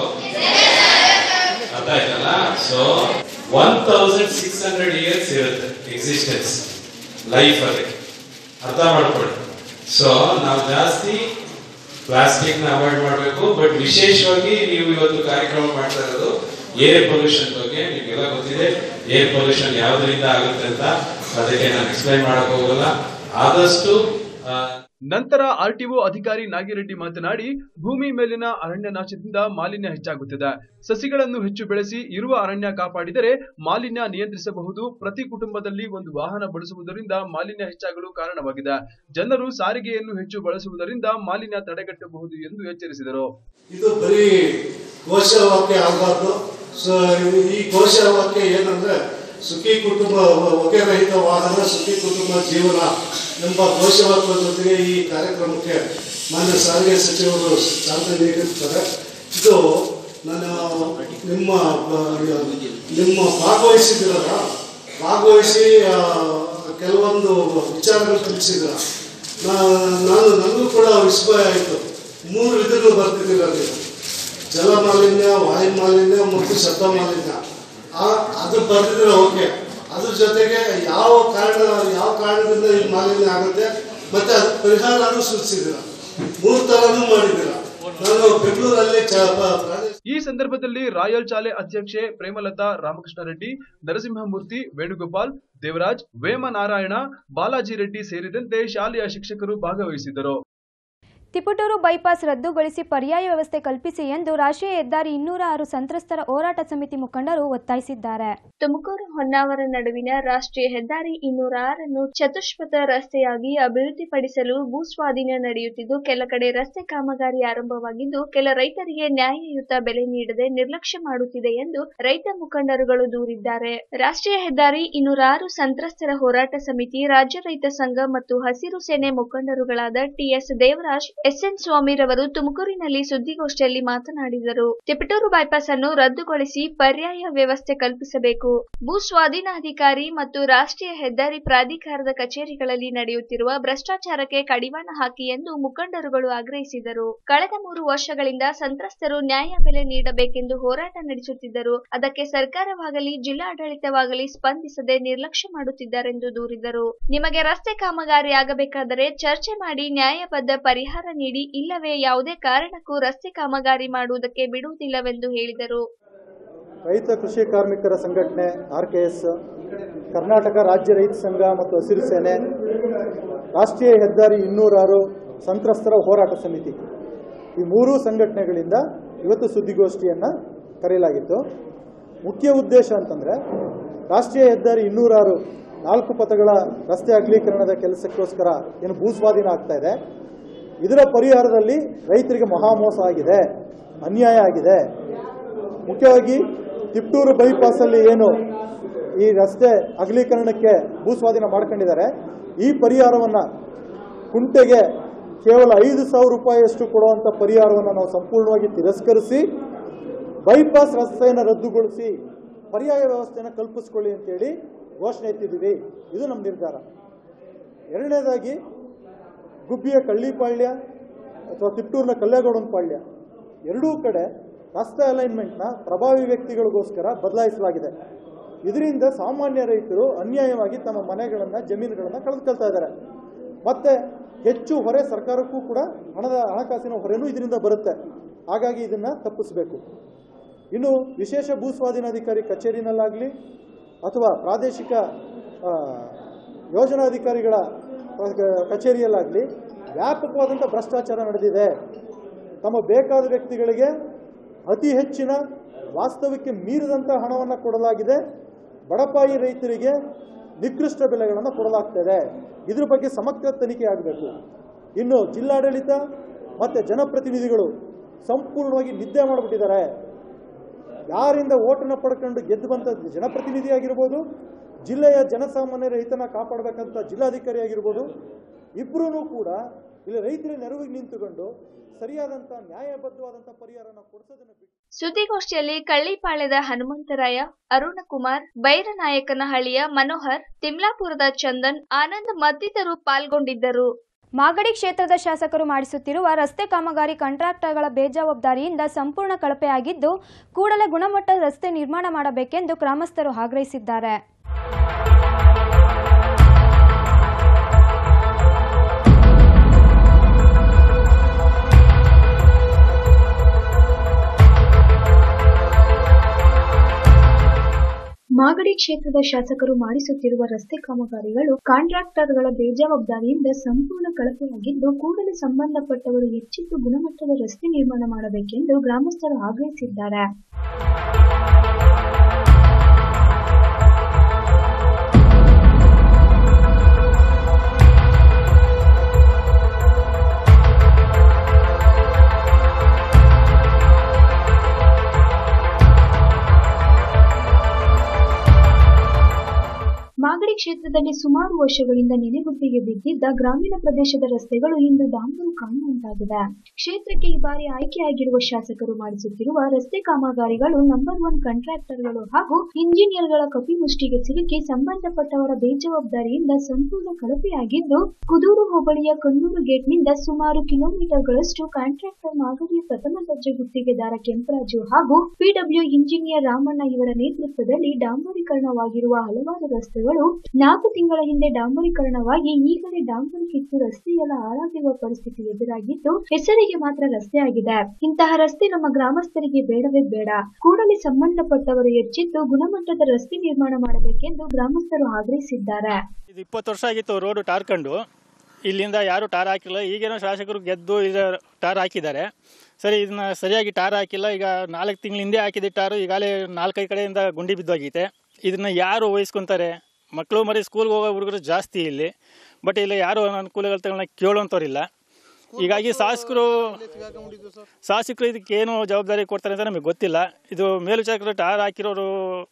ಗೊತ್ತಾಯ್ತಲ್ಲ so one thousand six hundred years ಇರುತ್ತೆ ಎಕ್ಸಿಸ್ಟೆನ್ಸ್ ಲೈಫ್ ಅಲ್ಲಿ ಅರ್ಥ ಮಾಡ್ಕೊಳ್ಳಿ ಸೊ ನಾವು ಜಾಸ್ತಿ ಪ್ಲಾಸ್ಟಿಕ್ ನ ಅವಾಯ್ಡ್ ಮಾಡಬೇಕು ಬಟ್ ವಿಶೇಷವಾಗಿ ನೀವು ಇವತ್ತು ಕಾರ್ಯಕ್ರಮ ಮಾಡ್ತಾ ಇರೋದು ಏರ್ ಪೊಲ್ಯೂಷನ್ ಬಗ್ಗೆ ನಿಮಗೆಲ್ಲ ಗೊತ್ತಿದೆ ಏರ್ ಪೊಲ್ಯೂಷನ್ ಯಾವ್ದ್ರಿಂದ ಆಗುತ್ತೆ ಅಂತ ಅದಕ್ಕೆ ನಾನು ಎಕ್ಸ್ಪ್ಲೈನ್ ಮಾಡಕ್ ಹೋಗಲ್ಲ ಆದಷ್ಟು ಆ, ನಂತರ ಆರ್ಟಿಒ ಅಧಿಕಾರಿ ನಾಗಿರೆಡ್ಡಿ ಮಾತನಾಡಿ ಭೂಮಿ ಮೇಲಿನ ಅರಣ್ಯ ನಾಶದಿಂದ ಮಾಲಿನ್ಯ ಹೆಚ್ಚಾಗುತ್ತಿದೆ ಸಸಿಗಳನ್ನು ಹೆಚ್ಚು ಬೆಳೆಸಿ ಇರುವ ಅರಣ್ಯ ಕಾಪಾಡಿದರೆ ಮಾಲಿನ್ಯ ನಿಯಂತ್ರಿಸಬಹುದು ಪ್ರತಿ ಕುಟುಂಬದಲ್ಲಿ ಒಂದು ವಾಹನ ಬಳಸುವುದರಿಂದ ಮಾಲಿನ್ಯ ಹೆಚ್ಚಾಗಲು ಕಾರಣವಾಗಿದೆ ಜನರು ಸಾರಿಗೆಯನ್ನು ಹೆಚ್ಚು ಬಳಸುವುದರಿಂದ ಮಾಲಿನ್ಯ ತಡೆಗಟ್ಟಬಹುದು ಎಂದು ಎಚ್ಚರಿಸಿದರು ಇದು ಬರೀ ಘೋಷವಾಕ್ಯ ಆಗಬಾರ್ದು ಸೊ ಈ ಘೋಷವಾಕ್ಯ ಏನಂದ್ರೆ ಸುಖಿ ಕುಟುಂಬ ಹೊಗೆ ರಹಿತ ವಾಹನ ಸುಖಿ ಕುಟುಂಬ ಜೀವನ ಎಂಬ ಘೋಷವಾಕ್ಯದ ಜೊತೆಗೆ ಈ ಕಾರ್ಯಕ್ರಮಕ್ಕೆ ಮಾನ್ಯ ಸಾರಿಗೆ ಸಚಿವರು ಚಾಲನೆ ನೀಡಿರ್ತಾರೆ ಇದು ನನ್ನ ನಿಮ್ಮ ನಿಮ್ಮ ಭಾಗವಹಿಸಿದಿರಲ್ಲ ಭಾಗವಹಿಸಿ ಆ, ಕೆಲವೊಂದು ವಿಚಾರಗಳು ತಿಳಿಸಿದ್ರ ನಾನು ನನಗೂ ಕೂಡ ವಿಸ್ಮಯ ಆಯಿತು ಮೂರು ವಿಧಗಳು ಬರ್ತಿದ್ದೀರ ನೀವು ಜಲ ಮಾಲಿನ್ಯ ವಾಯು ಮಾಲಿನ್ಯ ಮತ್ತು ಶಬ್ದ ಮಾಲಿನ್ಯ ಆ ಅದು ಬರ್ತಿದ್ರೆ ಓಕೆ ಅದ್ರ ಜೊತೆಗೆ ಯಾವ ಕಾರಣ ಯಾವ ಕಾರಣದಿಂದ ಈ ಮಾಲಿನ್ಯ ಆಗುತ್ತೆ ಮತ್ತೆ ಅದು ಪರಿಹಾರನೂ ಸೂಚಿಸಿದಿರ ಮೂರು ಥರನೂ ಮಾಡಿದ್ದೀರ ನಾನು ಬೆಂಗಳೂರಲ್ಲಿ ಚ ಪ- ಪ್ರಾಣಿ ಈ ಸಂದರ್ಭದಲ್ಲಿ ರಾಯಲ್ ಶಾಲೆ ಅಧ್ಯಕ್ಷೆ ಪ್ರೇಮಲತಾ ರಾಮಕೃಷ್ಣ ರೆಡ್ಡಿ ನರಸಿಂಹಮೂರ್ತಿ ವೇಣುಗೋಪಾಲ್ ದೇವರಾಜ್ ವೇಮನಾರಾಯಣ ಬಾಲಾಜಿ ರೆಡ್ಡಿ ಸೇರಿದಂತೆ ಶಾಲೆಯ ಶಿಕ್ಷಕರು ಭಾಗವಹಿಸಿದ್ದರು ತಿಪಟೂರು ಬೈಪಾಸ್ ರದ್ದುಗೊಳಿಸಿ ಪರ್ಯಾಯ ವ್ಯವಸ್ಥೆ ಕಲ್ಪಿಸಿ ಎಂದು ರಾಷ್ಟ್ರೀಯ ಹೆದ್ದಾರಿ ಇನ್ನೂರ ಆರು ಸಂತ್ರಸ್ತರ ಹೋರಾಟ ಸಮಿತಿ ಮುಖಂಡರು ಒತ್ತಾಯಿಸಿದ್ದಾರೆ ತುಮಕೂರು ಹೊನ್ನಾವರ ನಡುವಿನ ರಾಷ್ಟ್ರೀಯ ಹೆದ್ದಾರಿ ಇನ್ನೂರ ಆರನ್ನು ಚತುಷ್ಪಥ ರಸ್ತೆಯಾಗಿ ಅಭಿವೃದ್ಧಿಪಡಿಸಲು ಭೂ ಸ್ವಾಧೀನ ನಡೆಯುತ್ತಿದ್ದು ಕೆಲ ಕಡೆ ರಸ್ತೆ ಕಾಮಗಾರಿ ಆರಂಭವಾಗಿದ್ದು ಕೆಲ ರೈತರಿಗೆ ನ್ಯಾಯಯುತ ಬೆಲೆ ನೀಡದೆ ನಿರ್ಲಕ್ಷ್ಯ ಮಾಡುತ್ತಿದೆ ಎಂದು ರೈತ ಮುಖಂಡರುಗಳು ದೂರಿದ್ದಾರೆ ರಾಷ್ಟ್ರೀಯ ಹೆದ್ದಾರಿ ಇನ್ನೂರ ಆರು ಸಂತ್ರಸ್ತರ ಹೋರಾಟ ಸಮಿತಿ ರಾಜ್ಯ ರೈತ ಸಂಘ ಮತ್ತು ಹಸಿರು ಸೇನೆ ಮುಖಂಡರುಗಳಾದ ಟಿಎಸ್ ದೇವರಾಜ್ ಎಸ್ಎನ್ ಸ್ವಾಮಿರವರು ತುಮಕೂರಿನಲ್ಲಿ ಸುದ್ದಿಗೋಷ್ಠಿಯಲ್ಲಿ ಮಾತನಾಡಿದರು ತಿಪಟೂರು ಬೈಪಾಸ್ ಅನ್ನು ರದ್ದುಗೊಳಿಸಿ ಪರ್ಯಾಯ ವ್ಯವಸ್ಥೆ ಕಲ್ಪಿಸಬೇಕು ಭೂ ಸ್ವಾಧೀನಾಧಿಕಾರಿ ಮತ್ತು ರಾಷ್ಟ್ರೀಯ ಹೆದ್ದಾರಿ ಪ್ರಾಧಿಕಾರದ ಕಚೇರಿಗಳಲ್ಲಿ ನಡೆಯುತ್ತಿರುವ ಭ್ರಷ್ಟಾಚಾರಕ್ಕೆ ಕಡಿವಾಣ ಹಾಕಿ ಎಂದು ಮುಖಂಡರುಗಳು ಆಗ್ರಹಿಸಿದರು ಕಳೆದ ಮೂರು ವರ್ಷಗಳಿಂದ ಸಂತ್ರಸ್ತರು ನ್ಯಾಯ ಬೆಲೆ ನೀಡಬೇಕೆಂದು ಹೋರಾಟ ನಡೆಸುತ್ತಿದ್ದರು ಅದಕ್ಕೆ ಸರ್ಕಾರವಾಗಲಿ ಜಿಲ್ಲಾಡಳಿತವಾಗಲಿ ಸ್ಪಂದಿಸದೆ ನಿರ್ಲಕ್ಷ್ಯ ಮಾಡುತ್ತಿದ್ದಾರೆಂದು ದೂರಿದರು ನಿಮಗೆ ರಸ್ತೆ ಕಾಮಗಾರಿ ಆಗಬೇಕಾದರೆ ಚರ್ಚೆ ಮಾಡಿ ನ್ಯಾಯಬದ್ಧ ಪರಿಹಾರ ನೀಡಿ ಇಲ್ಲವೇ ಯಾವುದೇ ಕಾರಣಕ್ಕೂ ರಸ್ತೆ ಕಾಮಗಾರಿ ಮಾಡುವುದಕ್ಕೆ ಬಿಡುವುದಿಲ್ಲವೆಂದು ಹೇಳಿದರು ರೈತ ಕೃಷಿ ಕಾರ್ಮಿಕರ ಸಂಘಟನೆ ಆರ್ ಕೆ ಎಸ್ ಕರ್ನಾಟಕ ರಾಜ್ಯ ರೈತ ಸಂಘ ಮತ್ತು ಹಸಿರು ಸೇನೆ ರಾಷ್ಟ್ರೀಯ ಹೆದ್ದಾರಿ ಇನ್ನೂರಾರು ಸಂತ್ರಸ್ತರ ಹೋರಾಟ ಸಮಿತಿ ಈ ಮೂರೂ ಸಂಘಟನೆಗಳಿಂದ ಇವತ್ತು ಸುದ್ದಿಗೋಷ್ಠಿಯನ್ನು ಕರೆಯಲಾಗಿತ್ತು ಮುಖ್ಯ ಉದ್ದೇಶ ಅಂತಂದರೆ ರಾಷ್ಟ್ರೀಯ ಹೆದ್ದಾರಿ ಇನ್ನೂರಾರು ನಾಲ್ಕು ಪಥಗಳ ರಸ್ತೆ ಅಗಲೀಕರಣದ ಕೆಲಸಕ್ಕೋಸ್ಕರ ಏನು ಭೂಸ್ವಾಧೀನ ಆಗ್ತಾ ಇದೆ ಇದರ ಪರಿಹಾರದಲ್ಲಿ ರೈತರಿಗೆ ಮಹಾಮೋಸ ಆಗಿದೆ ಅನ್ಯಾಯ ಆಗಿದೆ ಮುಖ್ಯವಾಗಿ ತಿಪ್ಟೂರು ಬೈಪಾಸಲ್ಲಿ ಏನು ಈ ರಸ್ತೆ ಅಗಲೀಕರಣಕ್ಕೆ ಭೂಸ್ವಾಧೀನ ಮಾಡ್ಕೊಂಡಿದ್ದಾರೆ ಈ ಪರಿಹಾರವನ್ನು ಕುಂಟೆಗೆ ಕೇವಲ ಐದು ಸಾವಿರ ರೂಪಾಯಿಯಷ್ಟು ಕೊಡುವಂಥ ಪರಿಹಾರವನ್ನು ನಾವು ಸಂಪೂರ್ಣವಾಗಿ ತಿರಸ್ಕರಿಸಿ ಬೈಪಾಸ್ ರಸ್ತೆಯನ್ನು ರದ್ದುಗೊಳಿಸಿ ಪರ್ಯಾಯ ವ್ಯವಸ್ಥೆಯನ್ನು ಕಲ್ಪಿಸ್ಕೊಳ್ಳಿ ಅಂತೇಳಿ ಘೋಷಣೆ ಎತ್ತಿದ್ದೀವಿ ಇದು ನಮ್ಮ ನಿರ್ಧಾರ ಎರಡನೇದಾಗಿ ಗುಬ್ಬಿಯ ಕಳ್ಳಿಪಾಳ್ಯ ಅಥವಾ ತಿಪ್ಟೂರಿನ ಕಲ್ಲೇಗೌಡನ ಪಾಳ್ಯ ಎರಡೂ ಕಡೆ ರಸ್ತೆ ಅಲೈನ್ಮೆಂಟ್ನ ಪ್ರಭಾವಿ ವ್ಯಕ್ತಿಗಳಿಗೋಸ್ಕರ ಬದಲಾಯಿಸಲಾಗಿದೆ ಇದರಿಂದ ಸಾಮಾನ್ಯ ರೈತರು ಅನ್ಯಾಯವಾಗಿ ತಮ್ಮ ಮನೆಗಳನ್ನು ಜಮೀನುಗಳನ್ನು ಕಳೆದುಕೊಳ್ತಾ ಇದ್ದಾರೆ ಮತ್ತೆ ಹೆಚ್ಚು ಹೊರೆ ಸರ್ಕಾರಕ್ಕೂ ಕೂಡ ಹಣದ ಹಣಕಾಸಿನ ಹೊರೆನೂ ಇದರಿಂದ ಬರುತ್ತೆ ಹಾಗಾಗಿ ಇದನ್ನು ತಪ್ಪಿಸಬೇಕು ಇನ್ನು ವಿಶೇಷ ಭೂ ಸ್ವಾಧೀನಾಧಿಕಾರಿ ಕಚೇರಿನಲ್ಲಾಗಲಿ ಅಥವಾ ಪ್ರಾದೇಶಿಕ ಆ, ಯೋಜನಾಧಿಕಾರಿಗಳ ಕಚೇರಿಯಲ್ಲಾಗಲಿ ವ್ಯಾಪಕವಾದಂಥ ಭ್ರಷ್ಟಾಚಾರ ನಡೆದಿದೆ ತಮ್ಮ ಬೇಕಾದ ವ್ಯಕ್ತಿಗಳಿಗೆ ಅತಿ ಹೆಚ್ಚಿನ ವಾಸ್ತವಕ್ಕೆ ಮೀರಿದಂಥ ಹಣವನ್ನು ಕೊಡಲಾಗಿದೆ ಬಡಪಾಯಿ ರೈತರಿಗೆ ನಿಕೃಷ್ಟ ಬೆಲೆಗಳನ್ನು ಕೊಡಲಾಗ್ತದೆ ಇದ್ರ ಬಗ್ಗೆ ಸಮಗ್ರ ತನಿಖೆ ಆಗಬೇಕು ಇನ್ನು ಜಿಲ್ಲಾಡಳಿತ ಮತ್ತು ಜನಪ್ರತಿನಿಧಿಗಳು ಸಂಪೂರ್ಣವಾಗಿ ನಿದ್ದೆ ಮಾಡಿಬಿಟ್ಟಿದ್ದಾರೆ ಯಾರಿಂದ ಓಟನ್ನು ಪಡ್ಕೊಂಡು ಗೆದ್ದು ಬಂದ ಜನಪ್ರತಿನಿಧಿ ಆಗಿರ್ಬೋದು ಜಿಲ್ಲೆಯ ಜನಸಾಮಾನ್ಯರ ಹಿತನ ಕಾಪಾಡಬೇಕಂತ ಜಿಲ್ಲಾಧಿಕಾರಿ ಆಗಿರ್ಬೋದು ಇಬ್ಬರೂ ಕೂಡ ಇಲ್ಲಿ ರೈತರ ನೆರವಿಗೆ ನಿಂತುಕೊಂಡು ಸರಿಯಾದಂಥ ನ್ಯಾಯಬದ್ಧವಾದಂಥ ಪರಿಹಾರನ ಕೊಡಿಸೋದನ್ನು ಬಿಟ್ಟು ಸುದ್ದಿಗೋಷ್ಠಿಯಲ್ಲಿ ಕಳ್ಳಿಪಾಳ್ಯದ ಹನುಮಂತರಾಯ ಅರುಣಕುಮಾರ್ ಬೈರನಾಯಕನಹಳ್ಳಿಯ ಮನೋಹರ್ ತಿಮ್ಲಾಪುರದ ಚಂದನ್ ಆನಂದ್ ಮತ್ತಿತರರು ಪಾಲ್ಗೊಂಡಿದ್ದರು ಮಾಗಡಿ ಕ್ಷೇತ್ರದ ಶಾಸಕರು ಮಾಡಿಸುತ್ತಿರುವ ರಸ್ತೆ ಕಾಮಗಾರಿ ಕಾಂಟ್ರಾಕ್ಟರ್ಗಳ ಬೇಜವಾಬ್ದಾರಿಯಿಂದ ಸಂಪೂರ್ಣ ಕಳಪೆಯಾಗಿದ್ದು ಕೂಡಲೇ ಗುಣಮಟ್ಟ ರಸ್ತೆ ನಿರ್ಮಾಣ ಮಾಡಬೇಕೆಂದು ಗ್ರಾಮಸ್ಥರು ಆಗ್ರಹಿಸಿದ್ದಾರೆ ಮಾಗಡಿ ಕ್ಷೇತ್ರದ ಶಾಸಕರು ಮಾಡಿಸುತ್ತಿರುವ ರಸ್ತೆ ಕಾಮಗಾರಿಗಳು ಕಾಂಟ್ರಾಕ್ಟರ್ಗಳ ಬೇಜವಾಬ್ದಾರಿಯಿಂದ ಸಂಪೂರ್ಣ ಕಳಪೆಯಾಗಿದ್ದು ಕೂಡಲೇ ಸಂಬಂಧಪಟ್ಟವರು ಹೆಚ್ಚಿದ್ದು ಗುಣಮಟ್ಟದ ರಸ್ತೆ ನಿರ್ಮಾಣ ಮಾಡಬೇಕೆಂದು ಗ್ರಾಮಸ್ಥರು ಆಗ್ರಹಿಸಿದ್ದಾರೆ ಮಾಗಡಿ ಕ್ಷೇತ್ರದಲ್ಲಿ ಸುಮಾರು ವರ್ಷಗಳಿಂದ ನೆನೆಗುದ್ದಿಗೆ ಬಿದ್ದಿದ್ದ ಗ್ರಾಮೀಣ ಪ್ರದೇಶದ ರಸ್ತೆಗಳು ಇಂದು ಡಾಂಬರು ಕಾಣುವಂತಾಗಿದೆ ಕ್ಷೇತ್ರಕ್ಕೆ ಈ ಬಾರಿ ಆಯ್ಕೆಯಾಗಿರುವ ಶಾಸಕರು ಮಾಡಿಸುತ್ತಿರುವ ರಸ್ತೆ ಕಾಮಗಾರಿಗಳು ನಂಬರ್ ಒನ್ ಕಾಂಟ್ರಾಕ್ಟರ್ಗಳು ಹಾಗೂ ಇಂಜಿನಿಯರ್ಗಳ ಕಪಿಮುಷ್ಟಿಗೆ ಸಿಲುಕಿ ಸಂಬಂಧಪಟ್ಟವರ ಬೇಜವಾಬ್ದಾರಿಯಿಂದ ಸಂಪೂರ್ಣ ಕಳಪೆಯಾಗಿದ್ದು ಕುದೂರು ಹೋಬಳಿಯ ಕನ್ನೂರು ಗೇಟ್ನಿಂದ ಸುಮಾರು ಕಿಲೋಮೀಟರ್ಗಳಷ್ಟು ಕಾಂಟ್ರಾಕ್ಟರ್ ಮಾಗಡಿಯ ಪ್ರಥಮ ದರ್ಜೆ ಗುತ್ತಿಗೆದಾರ ಕೆಂಪರಾಜು ಹಾಗೂ ಪಿಡಬ್ಲ್ಯೂ ಇಂಜಿನಿಯರ್ ರಾಮಣ್ಣ ಇವರ ನೇತೃತ್ವದಲ್ಲಿ ಡಾಂಬರೀಕರಣವಾಗಿರುವ ಹಲವಾರು ರಸ್ತೆಗಳು ನಾಲ್ಕು ತಿಂಗಳ ಹಿಂದೆ ಡಾಂಬರೀಕರಣವಾಗಿ ಈಗಲೇ ಡಾಂಬರು ಕಿತ್ತು ರಸ್ತೆಯೆಲ್ಲ ಹಾಳಾಗಿರುವ ಪರಿಸ್ಥಿತಿ ಎದುರಾಗಿದ್ದು ಹೆಸರಿಗೆ ಮಾತ್ರ ರಸ್ತೆ ಆಗಿದೆ ಇಂತಹ ರಸ್ತೆ ನಮ್ಮ ಗ್ರಾಮಸ್ಥರಿಗೆ ಬೇಡವೇ ಬೇಡ ಕೂಡಲೇ ಸಂಬಂಧಪಟ್ಟವರು ಎಚ್ಚೆತ್ತು ಗುಣಮಟ್ಟದ ರಸ್ತೆ ನಿರ್ಮಾಣ ಮಾಡಬೇಕೆಂದು ಗ್ರಾಮಸ್ಥರು ಆಗ್ರಹಿಸಿದ್ದಾರೆ ಇದು ಇಪ್ಪತ್ತು ವರ್ಷ ಆಗಿತ್ತು ರೋಡು ಟಾರ್ಕಂಡು ಇಲ್ಲಿಂದ ಯಾರು ಟಾರ್ ಹಾಕಿಲ್ಲ ಈಗೇನೋ ಶಾಸಕರು ಗೆದ್ದು ಇದು ಟಾರ್ ಹಾಕಿದ್ದಾರೆ ಸರಿ ಇದನ್ನ ಸರಿಯಾಗಿ ಟಾರ್ ಹಾಕಿಲ್ಲ ಈಗ ನಾಲ್ಕು ತಿಂಗಳ ಹಿಂದೆ ಹಾಕಿದ ಟಾರು ಈಗಾಗಲೇ ನಾಲ್ಕೈದು ಕಡೆಯಿಂದ ಗುಂಡಿ ಬಿದ್ದೋಗೈತೆ ಇದನ್ನ ಯಾರು ವಹಿಸ್ಕೊಂತಾರೆ ಮಕ್ಕಳು ಮರಿ ಸ್ಕೂಲ್ಗೆ ಹೋಗೋ ಹುಡುಗರು ಜಾಸ್ತಿ ಇಲ್ಲಿ ಬಟ್ ಇಲ್ಲಿ ಯಾರು ಅನುಕೂಲಗಳು ತಗೊಳ್ಳ ಕೇಳುವಂಥವ್ರಿಲ್ಲ ಹೀಗಾಗಿ ಶಾಸಕರು ಶಾಸಕರು ಇದಕ್ಕೆ ಏನು ಜವಾಬ್ದಾರಿ ಕೊಡ್ತಾರೆ ಅಂತ ನಮಗೆ ಗೊತ್ತಿಲ್ಲ ಇದು ಮೇಲ್ವಿಚಾರಕರು ಟಾರ್ ಹಾಕಿರೋರು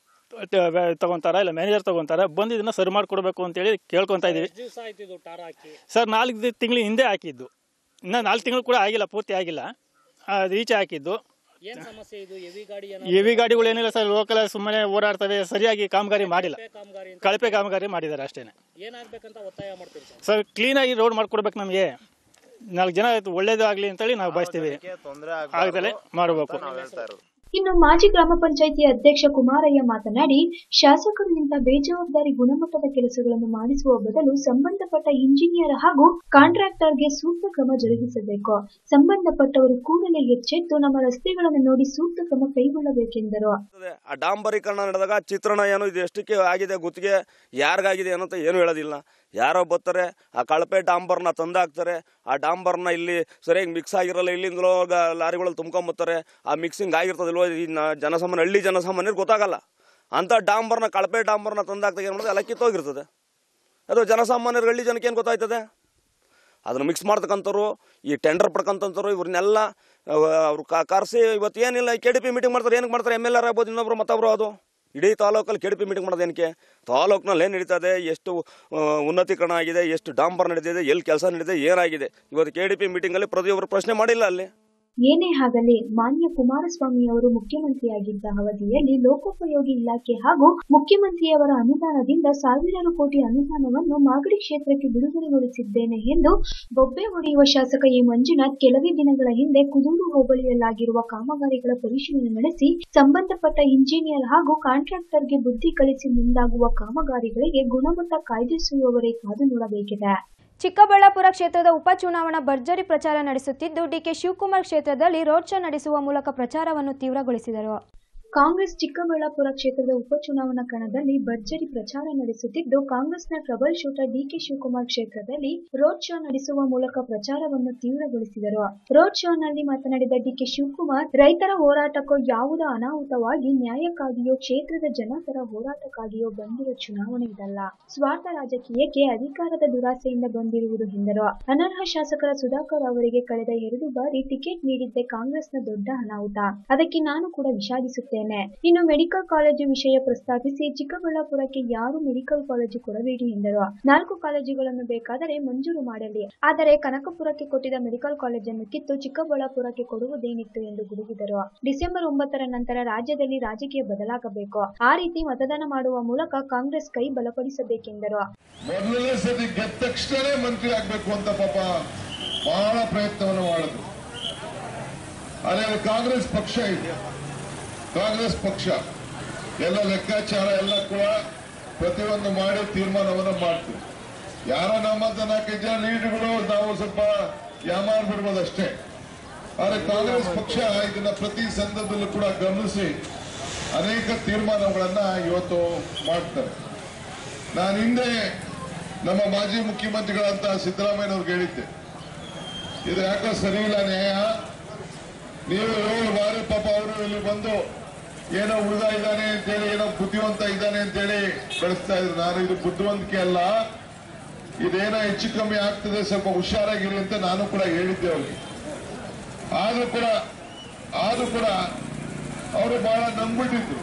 ತಗೊಂತಾರ ಇಲ್ಲ ಮ್ಯಾನೇಜರ್ ತಗೊಂತಾರ ಬಂದು ಇದನ್ನ ಸರಿ ಮಾಡಿಕೊಡ್ಬೇಕು ಅಂತೇಳಿ ಕೇಳ್ಕೊತಾ ಇದೀವಿ ದಿವಸ ಆಯ್ತು ಇದು ಟಾರ್ ಹಾಕಿ ಸರ್ ನಾಲ್ಕು ತಿಂಗಳ ಹಿಂದೆ ಹಾಕಿದ್ದು ಇನ್ನು ನಾಲ್ಕು ತಿಂಗಳು ಕೂಡ ಆಗಿಲ್ಲ ಪೂರ್ತಿ ಆಗಿಲ್ಲ ಅದು ಈಚೆ ಹಾಕಿದ್ದು ಏನ್ ಸಮಸ್ಯೆ ಇದು ಹೆವಿ ಗಾಡಿ ಹೆವಿ ಗಾಡಿಗಳು ಏನಿಲ್ಲ ಸರ್ ಲೋಕಲ್ ಸುಮ್ಮನೆ ಓಡಾಡ್ತವೆ ಸರಿಯಾಗಿ ಕಾಮಗಾರಿ ಮಾಡಿಲ್ಲ ಕಾಮಗಾರಿ ಕಳಪೆ ಕಾಮಗಾರಿ ಮಾಡಿದ್ದಾರೆ ಅಷ್ಟೇನೆ ಏನಾಗ್ಬೇಕಂತ ಒತ್ತಾಯ ಮಾಡ್ತೀರಿ ಸರ್ ಸರ್ ಕ್ಲೀನಾಗಿ ರೋಡ್ ಮಾಡ್ಕೊಡ್ಬೇಕು ನಮಗೆ ನಾಲ್ಕು ಜನ ಒಳ್ಳೇದಾಗ್ಲಿ ಅಂತೇಳಿ ನಾವು ಬಯಸ್ತೀವಿ ಆಗದಲ್ಲೇ ಮಾಡಬೇಕು ಇನ್ನು ಮಾಜಿ ಗ್ರಾಮ ಪಂಚಾಯಿತಿ ಅಧ್ಯಕ್ಷ ಕುಮಾರಯ್ಯ ಮಾತನಾಡಿ ಶಾಸಕರು ಇಂಥ ಬೇಜವಾಬ್ದಾರಿ ಗುಣಮಟ್ಟದ ಕೆಲಸಗಳನ್ನು ಮಾಡಿಸುವ ಬದಲು ಸಂಬಂಧಪಟ್ಟ ಇಂಜಿನಿಯರ್ ಹಾಗೂ ಕಾಂಟ್ರಾಕ್ಟರ್ಗೆ ಸೂಕ್ತ ಕ್ರಮ ಜರುಗಿಸಬೇಕು ಸಂಬಂಧಪಟ್ಟವರು ಕೂಡಲೇ ಎಚ್ಚೆತ್ತು ನಮ್ಮ ರಸ್ತೆಗಳನ್ನು ನೋಡಿ ಸೂಕ್ತ ಕ್ರಮ ಕೈಗೊಳ್ಳಬೇಕೆಂದರು ಆ ಡಾಂಬರೀಕರಣ ನಡೆದಾಗ ಚಿತ್ರಣ ಏನು ಇದು ಎಷ್ಟಕ್ಕೆ ಆಗಿದೆ ಗುತ್ತಿಗೆ ಯಾರಿಗಾಗಿದೆ ಏನಂತ ಏನು ಹೇಳೋದಿಲ್ಲ ಯಾರೋ ಬರ್ತಾರೆ ಆ ಕಳಪೆ ಡಾಂಬರ್ನ ತಂದಾಕ್ತಾರೆ ಆ ಡಾಂಬರ್ನ ಇಲ್ಲಿ ಸರಿಯಾಗಿ ಮಿಕ್ಸ್ ಆಗಿರಲ್ಲ ಇಲ್ಲಿಂದಲೋ ಗ- ಲಾರಿಗಳಲ್ಲಿ ತುಂಬ್ಕೊಂಬತ್ತಾರೆ ಆ ಮಿಕ್ಸಿಂಗ್ ಆಗಿರ್ತದಿಲ್ವೋ ಈ ನ- ಜನಸಾಮಾನ್ಯ ಹಳ್ಳಿ ಜನಸಾಮಾನ್ಯರಿಗೆ ಗೊತ್ತಾಗಲ್ಲ ಅಂಥ ಡಾಂಬರ್ನ ಕಳಪೆ ಡಾಂಬರ್ನ ತಂದಾಕ್ದಾಗ ಏನು ಮಾಡೋದು ಎಲ್ಲ ಕಿತ್ತೋಗಿರ್ತದೆ ಅದು ಜನಸಾಮಾನ್ಯರ ಹಳ್ಳಿ ಜನಕ್ಕೆ ಏನು ಗೊತ್ತಾಯ್ತದೆ ಅದನ್ನು ಮಿಕ್ಸ್ ಮಾಡ್ತಕ್ಕಂಥವ್ರು ಈ ಟೆಂಡರ್ ಪಡ್ಕೊಂತವ್ರು ಇವ್ರನ್ನೆಲ್ಲ ಅವ್ರು ಕರೆಸಿ ಇವತ್ತು ಏನಿಲ್ಲ ಕೆ ಡಿ ಪಿ ಮೀಟಿಂಗ್ ಮಾಡ್ತಾರೆ ಏನಕ್ಕೆ ಮಾಡ್ತಾರೆ ಎಮ್ ಎಲ್ ಆರ್ ಆಗ್ಬೋದು ಇನ್ನೊಬ್ರು ಮತ್ತೊಬ್ರು ಅದು ಇಡೀ ತಾಲೂಕಲ್ಲಿ ಕೆ ಡಿ ಪಿ ಮೀಟಿಂಗ್ ಮಾಡೋದು ಏನಕ್ಕೆ ತಾಲೂಕಿನಲ್ಲಿ ಏನು ನಡೀತದೆ ಎಷ್ಟು ಆ, ಉನ್ನತೀಕರಣ ಆಗಿದೆ ಎಷ್ಟು ಡಾಂಬರ್ ನಡೀತಿದೆ ಎಲ್ಲಿ ಕೆಲಸ ನಡೀತಿದೆ ಏನಾಗಿದೆ ಇವತ್ತು ಕೆ ಡಿ ಪಿ ಮೀಟಿಂಗಲ್ಲಿ ಪ್ರತಿಯೊಬ್ಬರು ಪ್ರಶ್ನೆ ಮಾಡಿಲ್ಲ ಅಲ್ಲಿ ಏನೇ ಆಗಲಿ ಮಾನ್ಯ ಕುಮಾರಸ್ವಾಮಿ ಅವರು ಮುಖ್ಯಮಂತ್ರಿಯಾಗಿದ್ದ ಅವಧಿಯಲ್ಲಿ ಲೋಕೋಪಯೋಗಿ ಇಲಾಖೆ ಹಾಗೂ ಮುಖ್ಯಮಂತ್ರಿಯವರ ಅನುದಾನದಿಂದ ಸಾವಿರಾರು ಕೋಟಿ ಅನುದಾನವನ್ನು ಮಾಗಡಿ ಕ್ಷೇತ್ರಕ್ಕೆ ಬಿಡುಗಡೆಗೊಳಿಸಿದ್ದೇನೆ ಎಂದು ಬೊಬ್ಬೆ ಹೊಡೆಯುವ ಶಾಸಕ ಎ ಮಂಜುನಾಥ್ ಕೆಲವೇ ದಿನಗಳ ಹಿಂದೆ ಕುದೂರು ಹೋಬಳಿಯಲ್ಲಾಗಿರುವ ಕಾಮಗಾರಿಗಳ ಪರಿಶೀಲನೆ ನಡೆಸಿ ಸಂಬಂಧಪಟ್ಟ ಇಂಜಿನಿಯರ್ ಹಾಗೂ ಕಾಂಟ್ರಾಕ್ಟರ್ಗೆ ಬುದ್ಧಿ ಕಲಿಸಿ ಮುಂದಾಗುವ ಕಾಮಗಾರಿಗಳಿಗೆ ಗುಣಮಟ್ಟ ಕಾಯ್ದಿರಿಸುವವರೇ ಕಾದು ನೋಡಬೇಕಿದೆ ಚಿಕ್ಕಬಳ್ಳಾಪುರ ಕ್ಷೇತ್ರದ ಉಪಚುನಾವಣಾ ಭರ್ಜರಿ ಪ್ರಚಾರ ನಡೆಸುತ್ತಿದ್ದು ಡಿಕೆ ಶಿವಕುಮಾರ್ ಕ್ಷೇತ್ರದಲ್ಲಿ ರೋಡ್ ಶೋ ನಡೆಸುವ ಮೂಲಕ ಪ್ರಚಾರವನ್ನು ತೀವ್ರಗೊಳಿಸಿದರು ಕಾಂಗ್ರೆಸ್ ಚಿಕ್ಕಬಳ್ಳಾಪುರ ಕ್ಷೇತ್ರದ ಉಪಚುನಾವಣಾ ಕಣದಲ್ಲಿ ಭರ್ಜರಿ ಪ್ರಚಾರ ನಡೆಸುತ್ತಿದ್ದು ಕಾಂಗ್ರೆಸ್ನ ಟ್ರಬಲ್ ಶೂಟರ್ ಡಿಕೆ ಶಿವಕುಮಾರ್ ಕ್ಷೇತ್ರದಲ್ಲಿ ರೋಡ್ ಶೋ ನಡೆಸುವ ಮೂಲಕ ಪ್ರಚಾರವನ್ನು ತೀವ್ರಗೊಳಿಸಿದರು ರೋಡ್ ಶೋನಲ್ಲಿ ಮಾತನಾಡಿದ ಡಿಕೆ ಶಿವಕುಮಾರ್ ರೈತರ ಹೋರಾಟಕ್ಕೋ ಯಾವುದೋ ಅನಾಹುತವಾಗಿ ನ್ಯಾಯಕ್ಕಾಗಿಯೋ ಕ್ಷೇತ್ರದ ಜನಪರ ಹೋರಾಟಕ್ಕಾಗಿಯೋ ಬಂದಿರೋ ಚುನಾವಣೆ ಇದಲ್ಲ ಸ್ವಾರ್ಥ ರಾಜಕೀಯಕ್ಕೆ ಅಧಿಕಾರದ ದುರಾಸೆಯಿಂದ ಬಂದಿರುವುದು ಎಂದರು ಅನರ್ಹ ಶಾಸಕರ ಸುಧಾಕರ್ ಅವರಿಗೆ ಕಳೆದ ಎರಡು ಬಾರಿ ಟಿಕೆಟ್ ನೀಡಿದ್ದೆ ಕಾಂಗ್ರೆಸ್ನ ದೊಡ್ಡ ಅನಾಹುತ ಅದಕ್ಕೆ ನಾನು ಕೂಡ ವಿಷಾದಿಸುತ್ತೇನೆ ಇನ್ನು ಮೆಡಿಕಲ್ ಕಾಲೇಜು ವಿಷಯ ಪ್ರಸ್ತಾಪಿಸಿ ಚಿಕ್ಕಬಳ್ಳಾಪುರಕ್ಕೆ ಯಾರು ಮೆಡಿಕಲ್ ಕಾಲೇಜು ಕೊಡಬೇಡಿ ಎಂದರು ನಾಲ್ಕು ಕಾಲೇಜುಗಳನ್ನು ಬೇಕಾದರೆ ಮಂಜೂರು ಮಾಡಲಿ ಆದರೆ ಕನಕಪುರಕ್ಕೆ ಕೊಟ್ಟಿದ್ದ ಮೆಡಿಕಲ್ ಕಾಲೇಜನ್ನು ಕಿತ್ತು ಚಿಕ್ಕಬಳ್ಳಾಪುರಕ್ಕೆ ಕೊಡುವುದೇನಿತ್ತು ಎಂದು ಗುಡುಗಿದರು ಡಿಸೆಂಬರ್ ಒಂಬತ್ತರ ನಂತರ ರಾಜ್ಯದಲ್ಲಿ ರಾಜಕೀಯ ಬದಲಾಗಬೇಕು ಆ ರೀತಿ ಮತದಾನ ಮಾಡುವ ಮೂಲಕ ಕಾಂಗ್ರೆಸ್ ಕೈ ಬಲಪಡಿಸಬೇಕೆಂದರು ಮೊದಲನೇ ಸತಿ ಗೆದ್ದ ತಕ್ಷಣನೇ ಮಂತ್ರಿ ಆಗ್ಬೇಕು ಅಂತ ಪಾಪ ಬಹಳ ಪ್ರಯತ್ನವನ್ನು ಮಾಡಿದ್ರು ಅದೇ ಕಾಂಗ್ರೆಸ್ ಪಕ್ಷ ಇದೆ ಕಾಂಗ್ರೆಸ್ ಪಕ್ಷ ಎಲ್ಲ ಲೆಕ್ಕಾಚಾರ ಎಲ್ಲ ಕೂಡ ಪ್ರತಿಯೊಂದು ಮಾಡಿ ತೀರ್ಮಾನವನ್ನು ಮಾಡ್ತೀವಿ ಯಾರೋ ನಮ್ಮಂತ ನಾಲ್ಕೈದು ಜನ ಲೀಡರ್ಗಳು ನಾವು ಸ್ವಲ್ಪ ಯಾಮಾರ್ ಬಿಡ್ಬೋದಷ್ಟೇ ಆದರೆ ಕಾಂಗ್ರೆಸ್ ಪಕ್ಷ ಇದನ್ನ ಪ್ರತಿ ಸಂದರ್ಭದಲ್ಲೂ ಕೂಡ ಗಮನಿಸಿ ಅನೇಕ ತೀರ್ಮಾನಗಳನ್ನ ಇವತ್ತು ಮಾಡ್ತಾರೆ ನಾನು ಹಿಂದೆ ನಮ್ಮ ಮಾಜಿ ಮುಖ್ಯಮಂತ್ರಿಗಳಂತ ಸಿದ್ದರಾಮಯ್ಯನವ್ರಿಗೆ ಹೇಳಿದ್ದೆ ಇದು ಯಾಕೋ ಸರಿ ಇಲ್ಲ ನ್ಯಾಯ ನೀವು ಏಳು ಬಾರಿ ಪಾಪ ಅವರು ಇಲ್ಲಿ ಬಂದು ಏನೋ ಉಳಿದ ಇದ್ದಾನೆ ಅಂತೇಳಿ ಏನೋ ಬುದ್ಧಿವಂತ ಇದ್ದಾನೆ ಅಂತೇಳಿ ಬೆಳೆಸ್ತಾ ಇದ್ರು ನಾನು ಇದು ಬುದ್ಧಿವಂತಿಕೆ ಅಲ್ಲ ಇದೇನೋ ಹೆಚ್ಚು ಕಮ್ಮಿ ಆಗ್ತದೆ ಸ್ವಲ್ಪ ಹುಷಾರಾಗಿರಿ ಅಂತ ನಾನು ಕೂಡ ಹೇಳಿದ್ದೆ ಅವ್ರಿಗೆ ಆದ್ರೂ ಕೂಡ ಆದ್ರೂ ಕೂಡ ಅವರು ಬಹಳ ನಂಬಿಟ್ಟಿದ್ರು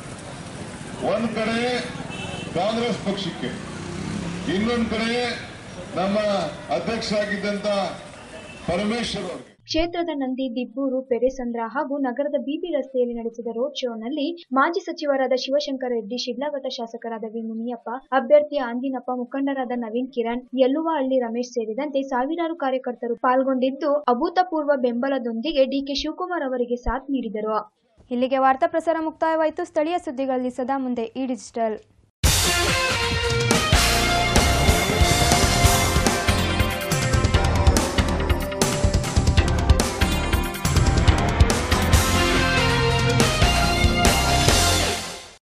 ಒಂದ್ ಕಡೆ ಕಾಂಗ್ರೆಸ್ ಪಕ್ಷಕ್ಕೆ ಇನ್ನೊಂದ್ ಕಡೆ ನಮ್ಮ ಅಧ್ಯಕ್ಷರಾಗಿದ್ದಂತ ಪರಮೇಶ್ವರ್ ಅವ್ರಿಗೆ ಕ್ಷೇತ್ರದ ನಂದಿ ದಿಬ್ಬೂರು ಪೆರೆಸಂದ್ರ ಹಾಗೂ ನಗರದ ಬಿಬಿ ರಸ್ತೆಯಲ್ಲಿ ನಡೆಸಿದ ರೋಡ್ ಶೋನಲ್ಲಿ ಮಾಜಿ ಸಚಿವರಾದ ಶಿವಶಂಕರ ರೆಡ್ಡಿ ಶಿಡ್ಲಘಟ್ಟ ಶಾಸಕರಾದ ವಿ ಮುನಿಯಪ್ಪ ಅಭ್ಯರ್ಥಿ ಆಂದಿನಪ್ಪ ಮುಖಂಡರಾದ ನವೀನ್ ಕಿರಣ್ ಯಲ್ಲುವಹಳ್ಳಿ ರಮೇಶ್ ಸೇರಿದಂತೆ ಸಾವಿರಾರು ಕಾರ್ಯಕರ್ತರು ಪಾಲ್ಗೊಂಡಿದ್ದು ಅಭೂತಪೂರ್ವ ಬೆಂಬಲದೊಂದಿಗೆ ಡಿಕೆ ಶಿವಕುಮಾರ್ ಅವರಿಗೆ ಸಾಥ್ ನೀಡಿದರು ಇಲ್ಲಿಗೆ ವಾರ್ತಾ ಪ್ರಸಾರ ಮುಕ್ತಾಯವಾಯಿತು ಸ್ಥಳೀಯ ಸುದ್ದಿಗಳಲ್ಲಿ ಸದಾ ಮುಂದೆ ಈ ಡಿಜಿಟಲ್